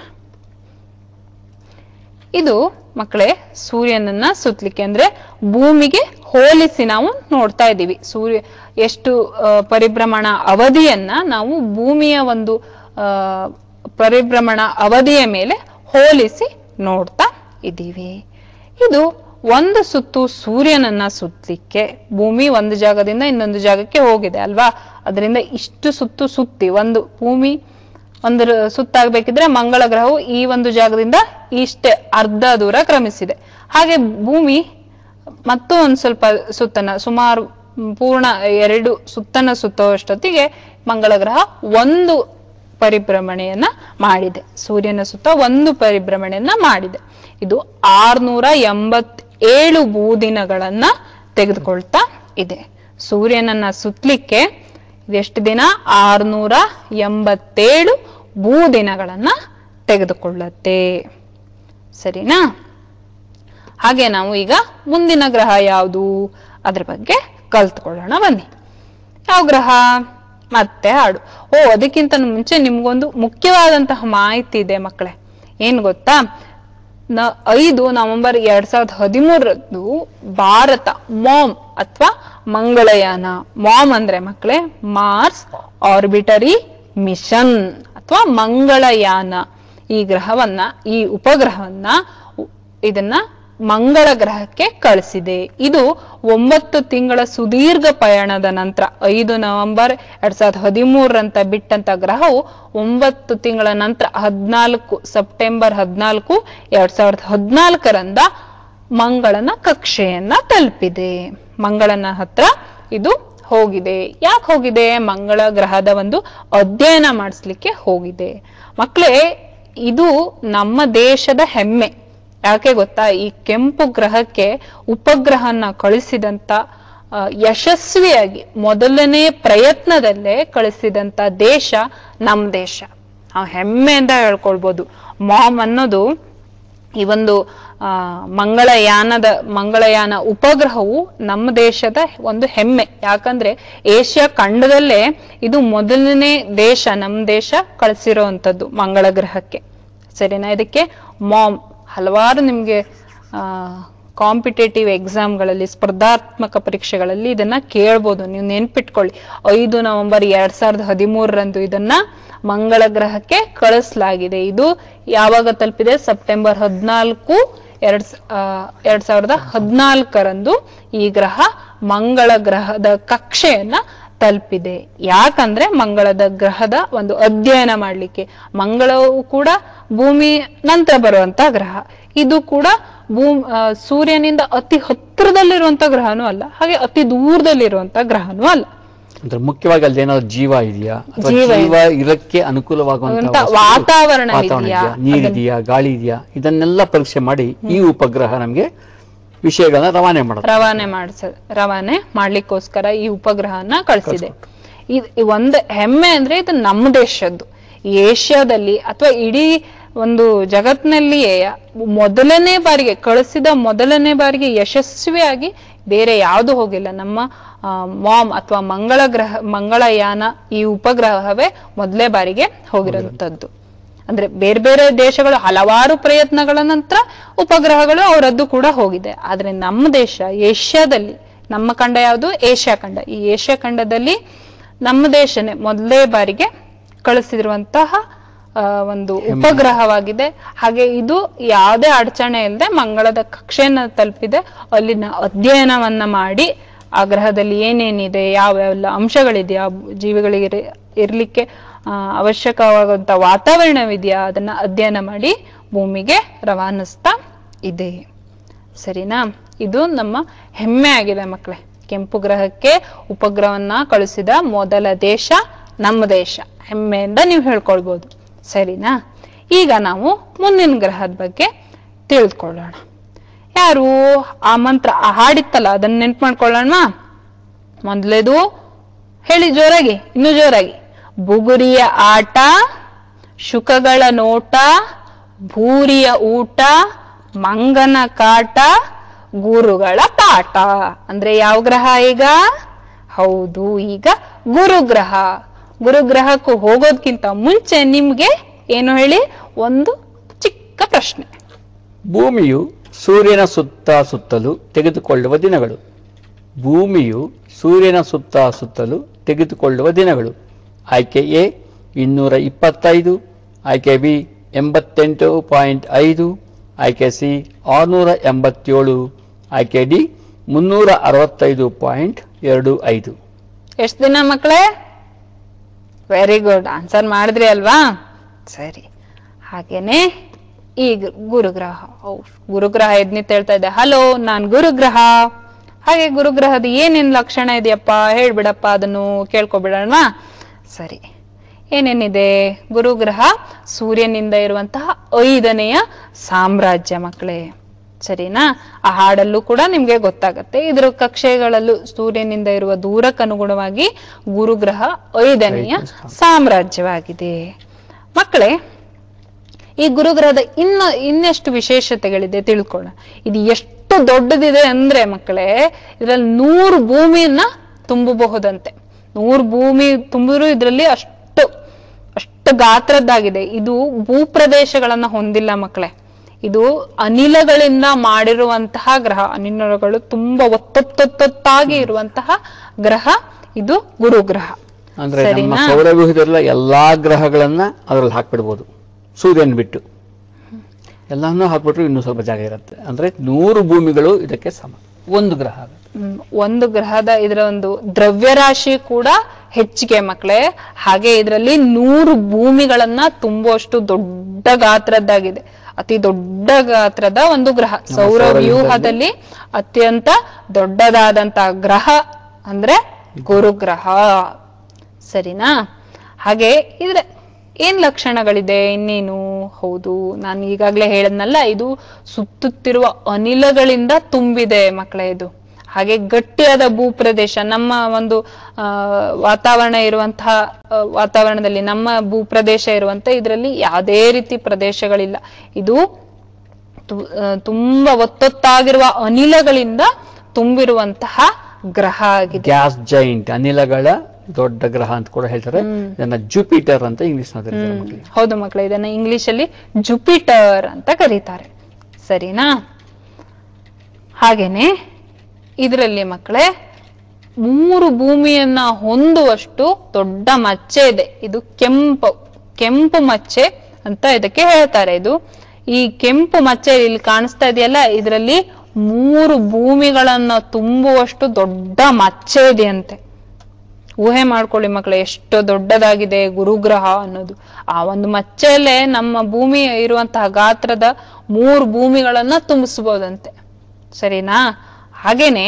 ಇದು ಮಕ್ಕಳೇ ಸೂರ್ಯನನ್ನ ಸುತ್ತಲಿಕ್ಕೆ ಅಂದ್ರೆ ಭೂಮಿಗೆ ಹೋಲಿಸಿ ನಾವು ನೋಡ್ತಾ ಇದ್ದೀವಿ ಸೂರ್ಯ ಎಷ್ಟು ಆ, ಪರಿಭ್ರಮಣ ಅವಧಿಯನ್ನ ನಾವು ಭೂಮಿಯ ಒಂದು ಆ, ಪರಿಭ್ರಮಣ ಅವಧಿಯ ಮೇಲೆ ಹೋಲಿಸಿ ನೋಡ್ತಾ ಇದ್ದೀವಿ ಇದು ಒಂದು ಸುತ್ತು ಸೂರ್ಯನನ್ನ ಸುತ್ತಲಿಕ್ಕೆ ಭೂಮಿ ಒಂದು ಜಾಗದಿಂದ ಇನ್ನೊಂದು ಜಾಗಕ್ಕೆ ಹೋಗಿದೆ ಅಲ್ವಾ ಅದರಿಂದ ಇಷ್ಟು ಸುತ್ತು ಸುತ್ತಿ ಒಂದು ಭೂಮಿ ಒಂದು ರ- ಸುತ್ತಾಗಬೇಕಿದ್ರೆ ಮಂಗಳ ಗ್ರಹವು ಈ ಒಂದು ಜಾಗದಿಂದ ಇಷ್ಟೇ ಅರ್ಧ ದೂರ ಕ್ರಮಿಸಿದೆ ಹಾಗೆ ಭೂಮಿ ಮತ್ತು ಒಂದ್ ಸ್ವಲ್ಪ ಸುತ್ತನ ಸುಮಾರು ಮ್, ಪೂರ್ಣ ಎರಡು ಸುತ್ತನ ಸುತ್ತುವಷ್ಟೊತ್ತಿಗೆ ಮಂಗಳ ಗ್ರಹ ಒಂದು ಪರಿಭ್ರಮಣೆಯನ್ನ ಮಾಡಿದೆ ಸೂರ್ಯನ ಸುತ್ತ ಒಂದು ಪರಿಭ್ರಮಣೆಯನ್ನ ಮಾಡಿದೆ ಇದು ಆರ್ನೂರ ಎಂಬತ್ತೇಳು ಭೂದಿನಗಳನ್ನ ತೆಗೆದುಕೊಳ್ತಾ ಇದೆ ಸೂರ್ಯನನ್ನ ಸುತ್ತಲಿಕ್ಕೆ ಇದೆಷ್ಟು ದಿನ ಆರ್ನೂರ ಎಂಬತ್ತೇಳು ಭೂದಿನಗಳನ್ನ ತೆಗೆದುಕೊಳ್ಳುತ್ತೆ ಸರಿನಾ ಹಾಗೆ ನಾವು ಈಗ ಮುಂದಿನ ಗ್ರಹ ಯಾವುದು ಅದ್ರ ಬಗ್ಗೆ ಕಲ್ತ್ಕೊಳ್ಳೋಣ ಬನ್ನಿ ಯಾವ ಗ್ರಹ ಮತ್ತೆ ಹಾಡು ಓ ಅದಕ್ಕಿಂತ ಮುಂಚೆ ನಿಮ್ಗೊಂದು ಮುಖ್ಯವಾದಂತಹ ಮಾಹಿತಿ ಇದೆ ಮಕ್ಕಳೇ ಏನ್ ಗೊತ್ತಾ ನ ಐದು ನವೆಂಬರ್ ಎರಡ್ ಸಾವಿರದ ಹದಿಮೂರರಂದು ಭಾರತ ಮಾಮ್ ಅಥವಾ ಮಂಗಳಯಾನ ಮಾಮ್ ಅಂದ್ರೆ ಮಕ್ಕಳೇ ಮಾರ್ಸ್ ಆರ್ಬಿಟರಿ ಮಿಷನ್ ಅಥವಾ ಮಂಗಳಯಾನ ಈ ಗ್ರಹವನ್ನ ಈ ಉಪಗ್ರಹವನ್ನ ಉ- ಇದನ್ನ ಮಂಗಳ ಗ್ರಹಕ್ಕೆ ಕಳಿಸಿದೆ ಇದು ಒಂಬತ್ತು ತಿಂಗಳ ಸುದೀರ್ಘ ಪಯಣದ ನಂತರ ಐದು ನವೆಂಬರ್ ಎರಡ್ ಸಾವಿರದ ಹದಿಮೂರರಂತ ಬಿಟ್ಟಂತ ಗ್ರಹವು ಒಂಬತ್ತು ತಿಂಗಳ ನಂತರ ಹದ್ನಾಲ್ಕು ಸೆಪ್ಟೆಂಬರ್ ಹದ್ನಾಲ್ಕು ಎರಡ್ ಸಾವಿರದ ಹದ್ನಾಲ್ಕರಂದ ಮಂಗಳನ ಕಕ್ಷೆಯನ್ನ ತಲುಪಿದೆ ಮಂಗಳನ ಹತ್ರ ಇದು ಹೋಗಿದೆ ಯಾಕೆ ಹೋಗಿದೆ ಮಂಗಳ ಗ್ರಹದ ಒಂದು ಅಧ್ಯಯನ ಮಾಡಿಸ್ಲಿಕ್ಕೆ ಹೋಗಿದೆ ಮಕ್ಕಳೇ ಇದು ನಮ್ಮ ದೇಶದ ಹೆಮ್ಮೆ ಯಾಕೆ ಗೊತ್ತಾ ಈ ಕೆಂಪು ಗ್ರಹಕ್ಕೆ ಉಪಗ್ರಹನ ಕಳಿಸಿದಂತ ಆ, ಯಶಸ್ವಿಯಾಗಿ ಮೊದಲನೇ ಪ್ರಯತ್ನದಲ್ಲೇ ಕಳಿಸಿದಂತ ದೇಶ ನಮ್ ದೇಶ ನಾವು ಹೆಮ್ಮೆಯಿಂದ ಹೇಳ್ಕೊಳ್ಬೋದು ಮಾಮ್ ಅನ್ನೋದು ಈ ಒಂದು ಆ, ಮಂಗಳಯಾನದ ಮಂಗಳಯಾನ ಉಪಗ್ರಹವು ನಮ್ಮ ದೇಶದ ಒಂದು ಹೆಮ್ಮೆ ಯಾಕಂದ್ರೆ ಏಷ್ಯಾ ಖಂಡದಲ್ಲೇ ಇದು ಮೊದಲನೇ ದೇಶ ನಮ್ಮ ದೇಶ ಕಳಿಸಿರೋವಂಥದ್ದು ಮಂಗಳ ಗ್ರಹಕ್ಕೆ ಸರಿನಾ ಇದಕ್ಕೆ ಮಾಮ್ ಹಲವಾರು ನಿಮ್ಗೆ ಆ ಕಾಂಪಿಟೇಟಿವ್ ಎಕ್ಸಾಮ್ಗಳಲ್ಲಿ ಸ್ಪರ್ಧಾತ್ಮಕ ಪರೀಕ್ಷೆಗಳಲ್ಲಿ ಇದನ್ನ ಕೇಳ್ಬೋದು ನೀವು ನೆನ್ಪಿಟ್ಕೊಳ್ಳಿ ಐದು ನವೆಂಬರ್ ಎರಡ್ ಸಾವಿರದ ಹದಿಮೂರರಂದು ಇದನ್ನ ಮಂಗಳ ಗ್ರಹಕ್ಕೆ ಕಳಿಸಲಾಗಿದೆ ಇದು ಯಾವಾಗ ತಲುಪಿದೆ ಸೆಪ್ಟೆಂಬರ್ ಹದಿನಾಲ್ಕು ಎರಡ್ ಸ- ಆ, ಎರಡ್ ಸಾವಿರದ ಹದಿನಾಲ್ಕರಂದು ಈ ಗ್ರಹ ಮಂಗಳ ಗ್ರಹದ ಕಕ್ಷೆಯನ್ನ ತಲುಪಿದೆ ಯಾಕಂದ್ರೆ ಮಂಗಳದ ಗ್ರಹದ ಒಂದು ಅಧ್ಯಯನ ಮಾಡ್ಲಿಕ್ಕೆ ಮಂಗಳವು ಕೂಡ ಭೂಮಿ ನಂತರ ಬರುವಂತ ಗ್ರಹ ಇದು ಕೂಡ ಭೂಮ್ ಆ, ಸೂರ್ಯನಿಂದ ಅತಿ ಹತ್ತಿರದಲ್ಲಿರುವಂತ ಗ್ರಹನೂ ಅಲ್ಲ ಹಾಗೆ ಅತಿ ದೂರದಲ್ಲಿರುವಂತ ಗ್ರಹನೂ ಅಲ್ಲ ಅಂದ್ರೆ ಮುಖ್ಯವಾಗಿ ಅಲ್ಲಿ ಏನಾದ್ರು ಜೀವ ಇದೆಯಾ ಅಥವಾ ಜೀವ ಜೀವ ಇರಕ್ಕೆ ಅನುಕೂಲವಾಗುವಂತ ಅಂತ ವಾತಾವರಣ ಇದೆಯಾ? ನೀರಿದೆಯಾ ಗಾಳಿ ಇದೆಯಾ ಇದನ್ನೆಲ್ಲ ಪರೀಕ್ಷೆ ಮಾಡಿ ಈ ಉಪಗ್ರಹ ನಮ್ಗೆ ವಿಷಯಗಳನ್ನ ರವಾನೆ ಮಾಡುತ್ತೆ ರವಾನೆ ಮಾಡಿಸ ರವಾನೆ ಮಾಡ್ಲಿಕ್ಕೋಸ್ಕರ ಈ ಉಪಗ್ರಹನ ಕಳಿಸಿದೆ ಇದು ಈ ಒಂದು ಹೆಮ್ಮೆ ಅಂದ್ರೆ ಇದು ನಮ್ಮ ದೇಶದ್ದು ಈ ಏಷ್ಯಾದಲ್ಲಿ ಅಥವಾ ಇಡೀ ಒಂದು ಜಗತ್ನಲ್ಲಿಯೇ ಮೊದಲನೇ ಬಾರಿಗೆ ಕಳಿಸಿದ ಮೊದಲನೇ ಬಾರಿಗೆ ಯಶಸ್ವಿಯಾಗಿ ಬೇರೆ ಯಾವುದು ಹೋಗಿಲ್ಲ ನಮ್ಮ ಮಾಮ್ ಅಥವಾ ಮಂಗಳ ಗ್ರಹ ಮಂಗಳಯಾನ ಈ ಉಪಗ್ರಹವೇ ಮೊದಲೇ ಬಾರಿಗೆ ಹೋಗಿರುವಂತದ್ದು ಅಂದ್ರೆ ಬೇರೆ ಬೇರೆ ದೇಶಗಳು ಹಲವಾರು ಪ್ರಯತ್ನಗಳ ನಂತರ ಉಪಗ್ರಹಗಳು ಅವರದ್ದು ಕೂಡ ಹೋಗಿದೆ ಆದ್ರೆ ನಮ್ಮ ದೇಶ ಏಷ್ಯಾದಲ್ಲಿ ನಮ್ಮ ಖಂಡ ಯಾವುದು ಏಷ್ಯಾ ಖಂಡ ಈ ಏಷ್ಯಾ ಖಂಡದಲ್ಲಿ ನಮ್ಮ ದೇಶನೇ ಮೊದಲೇ ಬಾರಿಗೆ ಕಳಿಸಿರುವಂತಹ ಆ, ಒಂದು ಉಪಗ್ರಹವಾಗಿದೆ ಹಾಗೆ ಇದು ಯಾವುದೇ ಅಡಚಣೆ ಇಲ್ಲದೆ ಮಂಗಳದ ಕಕ್ಷೆಯನ್ನ ತಲುಪಿದೆ ಅಲ್ಲಿನ ಅಧ್ಯಯನವನ್ನ ಮಾಡಿ ಆ ಗ್ರಹದಲ್ಲಿ ಏನೇನಿದೆ ಯಾವೆಲ್ಲ ಅಂಶಗಳಿದೆಯಾ ಜೀವಿಗಳಿಗೆ ಇರ- ಇರ್ಲಿಕ್ಕೆ ಆ, ಅವಶ್ಯಕವಾಗುವಂತ ವಾತಾವರಣವಿದೆಯಾ ಅದನ್ನ ಅಧ್ಯಯನ ಮಾಡಿ ಭೂಮಿಗೆ ರವಾನಿಸ್ತಾ ಇದೆ ಸರಿನಾ ಇದು ನಮ್ಮ ಹೆಮ್ಮೆ ಆಗಿದೆ ಮಕ್ಕಳೇ ಕೆಂಪು ಗ್ರಹಕ್ಕೆ ಉಪಗ್ರಹವನ್ನ ಕಳಿಸಿದ ಮೊದಲ ದೇಶ ನಮ್ಮ ದೇಶ ಹೆಮ್ಮೆಯಿಂದ ನೀವು ಹೇಳ್ಕೊಳ್ಬೋದು ಸರಿನಾ ಈಗ ನಾವು ಮುಂದಿನ ಗ್ರಹದ ಬಗ್ಗೆ ತಿಳಿದುಕೊಳ್ಳೋಣ ಯಾರು ಆ ಮಂತ್ರ ಆ ಹಾಡಿತ್ತಲ್ಲ ಅದನ್ನ ನೆನ್ಪು ಮಾಡ್ಕೊಳ್ಳೋಣ ಮೊದಲೇದು ಹೇಳಿ ಜೋರಾಗಿ ಇನ್ನು ಜೋರಾಗಿ ಬುಗುರಿಯ ಆಟ ಶುಕಗಳ ನೋಟ ಭೂರಿಯ ಊಟ ಮಂಗನ ಕಾಟ ಗುರುಗಳ ಪಾಠ ಅಂದ್ರೆ ಯಾವ ಗ್ರಹ ಈಗ ಹೌದು ಈಗ ಗುರುಗ್ರಹ ಗುರುಗ್ರಹಕ್ಕೂ ಹೋಗೋದ್ಕಿಂತ ಮುಂಚೆ ನಿಮ್ಗೆ ಏನು ಹೇಳಿ ಒಂದು ಚಿಕ್ಕ ಪ್ರಶ್ನೆ ಭೂಮಿಯು ಸೂರ್ಯನ ಸುತ್ತ ಸುತ್ತಲೂ ತೆಗೆದುಕೊಳ್ಳುವ ದಿನಗಳು ಭೂಮಿಯು ಸೂರ್ಯನ ಸುತ್ತ ಸುತ್ತಲೂ ತೆಗೆದುಕೊಳ್ಳುವ ದಿನಗಳು ಆಯ್ಕೆ ಎ ಇನ್ನೂರ ಇಪ್ಪತ್ತೈದು ಆಯ್ಕೆ ಬಿ ಎಂಬತ್ತೆಂಟು ಪಾಯಿಂಟ್ ಐದು ಆಯ್ಕೆ ಸಿ ಆರುನೂರ ಎಂಬತ್ತೇಳು ಆಯ್ಕೆ ಡಿ ಮುನ್ನೂರ ಅರವತ್ತೈದು ಪಾಯಿಂಟ್ ಎರಡು ಐದು ಎಷ್ಟು ದಿನ ಮಕ್ಕಳೇ ವೆರಿ ಗುಡ್ ಆನ್ಸರ್ ಮಾಡಿದ್ರಿ ಅಲ್ವಾ ಸರಿ ಹಾಗೇನೆ ಈ ಗ್- ಗುರುಗ್ರಹ ಓ, ಗುರುಗ್ರಹ ಎದ್ನಿತ್ ಹೇಳ್ತಾ ಇದೆ ಹಲೋ ನಾನ್ ಗುರುಗ್ರಹ ಹಾಗೆ ಗುರುಗ್ರಹದ ಏನೇನ್ ಲಕ್ಷಣ ಇದೆಯಪ್ಪ ಹೇಳ್ಬಿಡಪ್ಪ ಅದನ್ನು ಕೇಳ್ಕೊಬಿಡೋಣ ಸರಿ ಏನೇನಿದೆ ಗುರುಗ್ರಹ ಸೂರ್ಯನಿಂದ ಇರುವಂತಹ ಐದನೆಯ ಸಾಮ್ರಾಜ್ಯ ಮಕ್ಕಳೇ ಸರಿನಾ ಆ ಹಾಡಲ್ಲೂ ಕೂಡ ನಿಮ್ಗೆ ಗೊತ್ತಾಗತ್ತೆ ಇದರ ಕಕ್ಷೆಗಳಲ್ಲೂ ಸೂರ್ಯನಿಂದ ಇರುವ ದೂರಕ್ಕನುಗುಣವಾಗಿ ಗುರುಗ್ರಹ ಐದನೆಯ ಸಾಮ್ರಾಜ್ಯವಾಗಿದೆ ಮಕ್ಕಳೇ ಈ ಗುರುಗ್ರಹದ ಇನ್ನ ಇನ್ನೆಷ್ಟು ವಿಶೇಷತೆಗಳಿದೆ ತಿಳ್ಕೊಳ್ಳೋಣ ಇದು ಎಷ್ಟು ದೊಡ್ಡದಿದೆ ಅಂದ್ರೆ ಮಕ್ಕಳೇ ಇದರಲ್ಲಿ ನೂರು ಭೂಮಿಯನ್ನ ತುಂಬಬಹುದಂತೆ ನೂರು ಭೂಮಿ ತುಂಬಿದ್ರು ಇದರಲ್ಲಿ ಅಷ್ಟು ಅಷ್ಟು ಗಾತ್ರದ್ದಾಗಿದೆ ಇದು ಭೂಪ್ರದೇಶಗಳನ್ನ ಹೊಂದಿಲ್ಲ ಮಕ್ಕಳೇ ಇದು ಅನಿಲಗಳಿಂದ ಮಾಡಿರುವಂತಹ ಗ್ರಹ ಅನಿಲಗಳು ತುಂಬಾ ಒತ್ತೊತ್ತೊತ್ತಾಗಿ ಇರುವಂತಹ ಗ್ರಹ ಇದು ಗುರುಗ್ರಹ ಅಂದ್ರೆ ನಮ್ಮ ಸರಿನಾ? ಸೌರವ್ಯೂಹದಲ್ಲ ಎಲ್ಲಾ ಗ್ರಹಗಳನ್ನ ಅದರಲ್ಲಿ ಹಾಕ್ಬಿಡ್ಬೋದು ಸೂರ್ಯನ್ ಬಿಟ್ಟು ಎಲ್ಲಾನು ಹಾಕ್ಬಿಟ್ರು ಇನ್ನೂ ಸ್ವಲ್ಪ ಜಾಗ ಇರುತ್ತೆ ಅಂದ್ರೆ ನೂರು ಭೂಮಿಗಳು ಇದಕ್ಕೆ ಸಮ ಒಂದು ಗ್ರಹ ಆಗುತ್ತೆ. ಹ್ಮ್, ಒಂದು ಗ್ರಹದ ಇದರ ಒಂದು ದ್ರವ್ಯರಾಶಿ ಕೂಡ ಹೆಚ್ಚಿಗೆ ಮಕ್ಕಳೇ ಹಾಗೆ ಇದರಲ್ಲಿ ನೂರು ಭೂಮಿಗಳನ್ನ ತುಂಬುವಷ್ಟು ದೊಡ್ಡ ಗಾತ್ರದ್ದಾಗಿದೆ ಅತಿ ದೊಡ್ಡ ಗಾತ್ರದ ಒಂದು ಗ್ರಹ ಸೌರ ವ್ಯೂಹದಲ್ಲಿ ಅತ್ಯಂತ ದೊಡ್ಡದಾದಂತ ಗ್ರಹ ಅಂದ್ರೆ ಗುರುಗ್ರಹ ಸರಿನಾ ಹಾಗೆ ಇದ್ರೆ ಏನ್ ಲಕ್ಷಣಗಳಿದೆ ಇನ್ನೇನು ಹೌದು ನಾನು ಈಗಾಗ್ಲೇ ಹೇಳದ್ನಲ್ಲ ಇದು ಸುತ್ತುತ್ತಿರುವ ಅನಿಲಗಳಿಂದ ತುಂಬಿದೆ ಮಕ್ಕಳೇ ಇದು ಹಾಗೆ ಗಟ್ಟಿಯಾದ ಭೂಪ್ರದೇಶ ನಮ್ಮ ಒಂದು ಆ, ವಾತಾವರಣ ಇರುವಂತಹ ಆ, ವಾತಾವರಣದಲ್ಲಿ ನಮ್ಮ ಭೂಪ್ರದೇಶ ಇರುವಂತ ಇದರಲ್ಲಿ ಯಾವುದೇ ರೀತಿ ಪ್ರದೇಶಗಳಿಲ್ಲ ಇದು ತು- ಆ, ತುಂಬಾ ಒತ್ತೊತ್ತಾಗಿರುವ ಅನಿಲಗಳಿಂದ ತುಂಬಿರುವಂತಹ ಗ್ರಹ ಆಗಿದೆ ಗ್ಯಾಸ್ ಜೈಂಟ್ ಅನಿಲಗಳ ದೊಡ್ಡ ಗ್ರಹ ಅಂತ ಕೂಡ ಹೇಳ್ತಾರೆ ಹ್ಮ್. ಇದನ್ನ ಜುಪಿಟರ್ ಅಂತ ಇಂಗ್ಲಿಷ್ ನಲ್ಲಿ ಹ್ಮ್. ಮಕ್ಕಳಿಗೆ ಹೌದು ಮಕ್ಕಳೇ ಇದನ್ನ ಇಂಗ್ಲಿಷ್ ಅಲ್ಲಿ ಜುಪಿಟರ್ ಅಂತ ಕರೀತಾರೆ ಸರಿನಾ ಹಾಗೇನೆ ಇದರಲ್ಲಿ ಮಕ್ಕಳೇ ಮೂರು ಭೂಮಿಯನ್ನ ಹೊಂದುವಷ್ಟು ದೊಡ್ಡ ಮಚ್ಚೆ ಇದೆ ಇದು ಕೆಂಪು ಕೆಂಪು ಮಚ್ಚೆ ಅಂತ ಇದಕ್ಕೆ ಹೇಳ್ತಾರೆ ಇದು ಈ ಕೆಂಪು ಮಚ್ಚೆ ಇಲ್ಲಿ ಕಾಣಿಸ್ತಾ ಇದೆಯಲ್ಲ ಇದರಲ್ಲಿ ಮೂರು ಭೂಮಿಗಳನ್ನ ತುಂಬುವಷ್ಟು ದೊಡ್ಡ ಮಚ್ಚೆ ಇದೆಯಂತೆ ಊಹೆ ಮಾಡ್ಕೊಳ್ಳಿ ಮಕ್ಕಳೇ ಎಷ್ಟು ದೊಡ್ಡದಾಗಿದೆ ಗುರುಗ್ರಹ ಅನ್ನೋದು ಆ ಒಂದು ಮಚ್ಚೆಯಲ್ಲೇ ನಮ್ಮ ಭೂಮಿ ಇರುವಂತಹ ಗಾತ್ರದ ಮೂರು ಭೂಮಿಗಳನ್ನ ತುಂಬಿಸ್ಬೋದಂತೆ ಸರಿನಾ ಹಾಗೇನೆ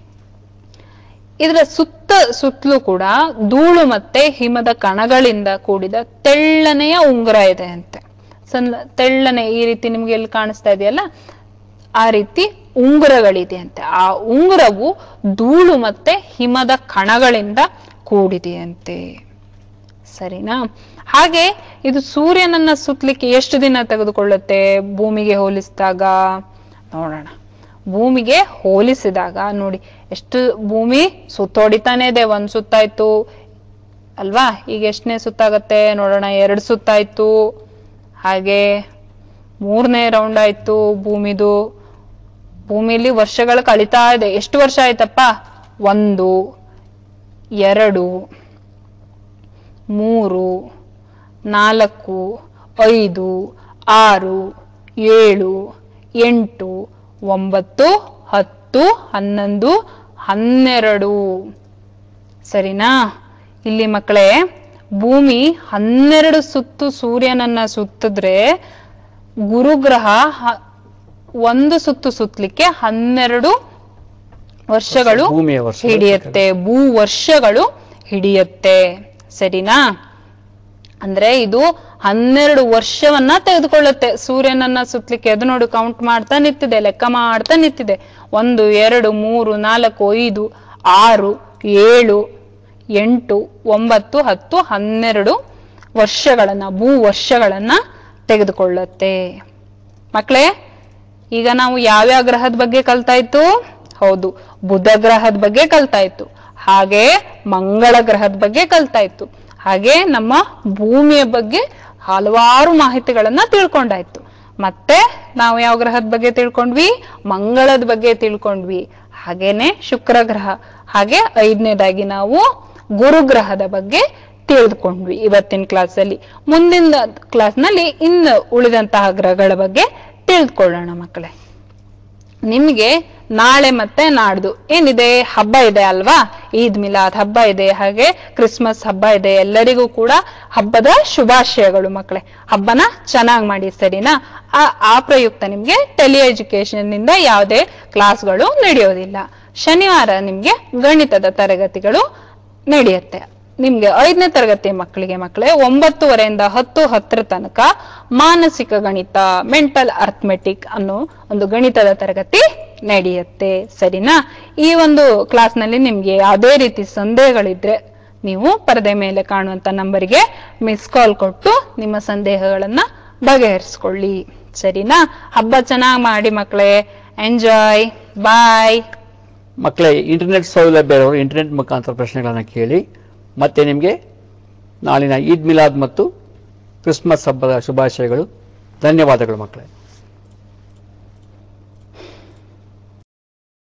ಇದರ ಸುತ್ತ ಸುತ್ತಲೂ ಕೂಡ ಧೂಳು ಮತ್ತೆ ಹಿಮದ ಕಣಗಳಿಂದ ಕೂಡಿದ ತೆಳ್ಳನೆಯ ಉಂಗುರ ಇದೆ ಅಂತೆ ಸಣ್ಣ ತೆಳ್ಳನೆ ಈ ರೀತಿ ನಿಮ್ಗೆ ಎಲ್ಲಿ ಕಾಣಿಸ್ತಾ ಇದೆಯಲ್ಲ ಆ ರೀತಿ ಉಂಗುರಗಳಿದೆ ಅಂತೆ ಆ ಉಂಗುರವು ಧೂಳು ಮತ್ತೆ ಹಿಮದ ಕಣಗಳಿಂದ ಕೂಡಿದೆಯಂತೆ ಸರಿನಾ ಹಾಗೆ ಇದು ಸೂರ್ಯನನ್ನ ಸುತ್ತಲಿಕ್ಕೆ ಎಷ್ಟು ದಿನ ತೆಗೆದುಕೊಳ್ಳುತ್ತೆ ಭೂಮಿಗೆ ಹೋಲಿಸಿದಾಗ ನೋಡೋಣ ಭೂಮಿಗೆ ಹೋಲಿಸಿದಾಗ ನೋಡಿ ಎಷ್ಟು ಭೂಮಿ ಸುತ್ತೋಡಿತಾನೆ ಇದೆ ಒಂದ್ ಸುತ್ತಾಯ್ತು ಅಲ್ವಾ ಈಗ ಎಷ್ಟನೇ ಸುತ್ತಾಗತ್ತೆ ನೋಡೋಣ ಎರಡು ಸುತ್ತಾಯ್ತು ಹಾಗೆ ಮೂರನೇ ರೌಂಡ್ ಆಯ್ತು ಭೂಮಿದು ಭೂಮಿಯಲ್ಲಿ ವರ್ಷಗಳು ಕಳೀತಾ ಇದೆ ಎಷ್ಟು ವರ್ಷ ಆಯ್ತಪ್ಪ ಒಂದು ಎರಡು ಮೂರು ನಾಲ್ಕು ಐದು ಆರು ಏಳು ಎಂಟು ಒಂಬತ್ತು ಹತ್ತು ಹನ್ನೊಂದು ಹನ್ನೆರಡು ಸರಿನಾ ಇಲ್ಲಿ ಮಕ್ಕಳೇ ಭೂಮಿ ಹನ್ನೆರಡು ಸುತ್ತು ಸೂರ್ಯನನ್ನ ಸುತ್ತಿದ್ರೆ ಗುರುಗ್ರಹ ಹ- ಒಂದು ಸುತ್ತು ಸುತ್ತಲಿಕ್ಕೆ ಹನ್ನೆರಡು ವರ್ಷಗಳು ಭೂಮಿಯ ವರ್ಷ ಹಿಡಿಯುತ್ತೆ ಭೂ ವರ್ಷಗಳು ಹಿಡಿಯುತ್ತೆ ಸರಿನಾ ಅಂದ್ರೆ ಇದು ಹನ್ನೆರಡು ವರ್ಷವನ್ನ ತೆಗೆದುಕೊಳ್ಳುತ್ತೆ ಸೂರ್ಯನನ್ನ ಸುತ್ತಲಿಕ್ಕೆ ಅದು ನೋಡಿ ಕೌಂಟ್ ಮಾಡ್ತಾ ನಿಂತಿದೆ ಲೆಕ್ಕ ಮಾಡ್ತಾ ನಿಂತಿದೆ ಒಂದು ಎರಡು ಮೂರು ನಾಲ್ಕು ಐದು ಆರು ಏಳು ಎಂಟು ಒಂಬತ್ತು ಹತ್ತು ಹನ್ನೆರಡು ವರ್ಷಗಳನ್ನ ಭೂ ವರ್ಷಗಳನ್ನ ತೆಗೆದುಕೊಳ್ಳುತ್ತೆ ಮಕ್ಕಳೇ ಈಗ ನಾವು ಯಾವ್ಯಾವ ಗ್ರಹದ ಬಗ್ಗೆ ಕಲ್ತಾ ಇತ್ತು ಹೌದು ಬುಧ ಗ್ರಹದ ಬಗ್ಗೆ ಕಲ್ತಾ ಇತ್ತು ಹಾಗೆ ಮಂಗಳ ಗ್ರಹದ ಬಗ್ಗೆ ಕಲ್ತಾ ಇತ್ತು ಹಾಗೆ ನಮ್ಮ ಭೂಮಿಯ ಬಗ್ಗೆ ಹಲವಾರು ಮಾಹಿತಿಗಳನ್ನ ತಿಳ್ಕೊಂಡಾಯ್ತು ಮತ್ತೆ ನಾವು ಯಾವ ಗ್ರಹದ ಬಗ್ಗೆ ತಿಳ್ಕೊಂಡ್ವಿ ಮಂಗಳದ ಬಗ್ಗೆ ತಿಳ್ಕೊಂಡ್ವಿ ಹಾಗೇನೆ ಶುಕ್ರ ಗ್ರಹ ಹಾಗೆ ಐದನೇದಾಗಿ ನಾವು ಗುರುಗ್ರಹದ ಬಗ್ಗೆ ತಿಳಿದುಕೊಂಡ್ವಿ ಇವತ್ತಿನ ಕ್ಲಾಸಲ್ಲಿ ಮುಂದಿನ ಕ್ಲಾಸ್ನಲ್ಲಿ ಇನ್ನು ಉಳಿದಂತಹ ಗ್ರಹಗಳ ಬಗ್ಗೆ ತಿಳಿದುಕೊಳ್ಳೋಣ ಮಕ್ಕಳೇ ನಿಮ್ಗೆ ನಾಳೆ ಮತ್ತೆ ನಾಡ್ದು ಏನಿದೆ ಹಬ್ಬ ಇದೆ ಅಲ್ವಾ ಈದ್ ಮಿಲಾದ್ ಹಬ್ಬ ಇದೆ ಹಾಗೆ ಕ್ರಿಸ್ಮಸ್ ಹಬ್ಬ ಇದೆ ಎಲ್ಲರಿಗೂ ಕೂಡ ಹಬ್ಬದ ಶುಭಾಶಯಗಳು ಮಕ್ಕಳೇ ಹಬ್ಬನ ಚೆನ್ನಾಗಿ ಮಾಡಿ ಸರಿನಾ ಆ ಆ ಪ್ರಯುಕ್ತ ನಿಮ್ಗೆ ಟೆಲಿ ಎಜುಕೇಶನ್ ನಿಂದ ಯಾವುದೇ ಕ್ಲಾಸ್ಗಳು ನಡೆಯೋದಿಲ್ಲ ಶನಿವಾರ ನಿಮ್ಗೆ ಗಣಿತದ ತರಗತಿಗಳು ನಡೆಯುತ್ತೆ ನಿಮ್ಗೆ ಐದನೇ ತರಗತಿ ಮಕ್ಕಳಿಗೆ ಮಕ್ಕಳೇ ಒಂಬತ್ತುವರೆಯಿಂದ ಹತ್ತು ಹತ್ತರ ತನಕ ಮಾನಸಿಕ ಗಣಿತ ಮೆಂಟಲ್ ಅರ್ಥಮೆಟಿಕ್ ಅನ್ನೋ ಒಂದು ಗಣಿತದ ತರಗತಿ ನಡೆಯುತ್ತೆ ಸರಿನಾ ಈ ಒಂದು ಕ್ಲಾಸ್ನಲ್ಲಿ ನಿಮ್ಗೆ ಯಾವುದೇ ರೀತಿ ಸಂದೇಹಗಳಿದ್ರೆ ನೀವು ಪರದೆ ಮೇಲೆ ಕಾಣುವಂತ ನಂಬರಿಗೆ ಮಿಸ್ ಕಾಲ್ ಕೊಟ್ಟು ನಿಮ್ಮ ಸಂದೇಹಗಳನ್ನ ಬಗೆಹರಿಸ್ಕೊಳ್ಳಿ ಸರಿನಾ ಹಬ್ಬ ಚೆನ್ನಾಗಿ ಮಾಡಿ ಮಕ್ಕಳೇ ಎಂಜಾಯ್ ಬಾಯ್ ಮಕ್ಕಳೇ ಇಂಟರ್ನೆಟ್ ಸೌಲಭ್ಯ ಇರೋರು ಇಂಟರ್ನೆಟ್ ಮುಖಾಂತರ ಪ್ರಶ್ನೆಗಳನ್ನು ಕೇಳಿ ಮತ್ತೆ ನಿಮಗೆ ನಾಳಿನ ಈದ್ ಮಿಲಾದ್ ಮತ್ತು ಕ್ರಿಸ್ಮಸ್ ಹಬ್ಬದ ಶುಭಾಶಯಗಳು ಧನ್ಯವಾದಗಳು ಮಕ್ಕಳೇ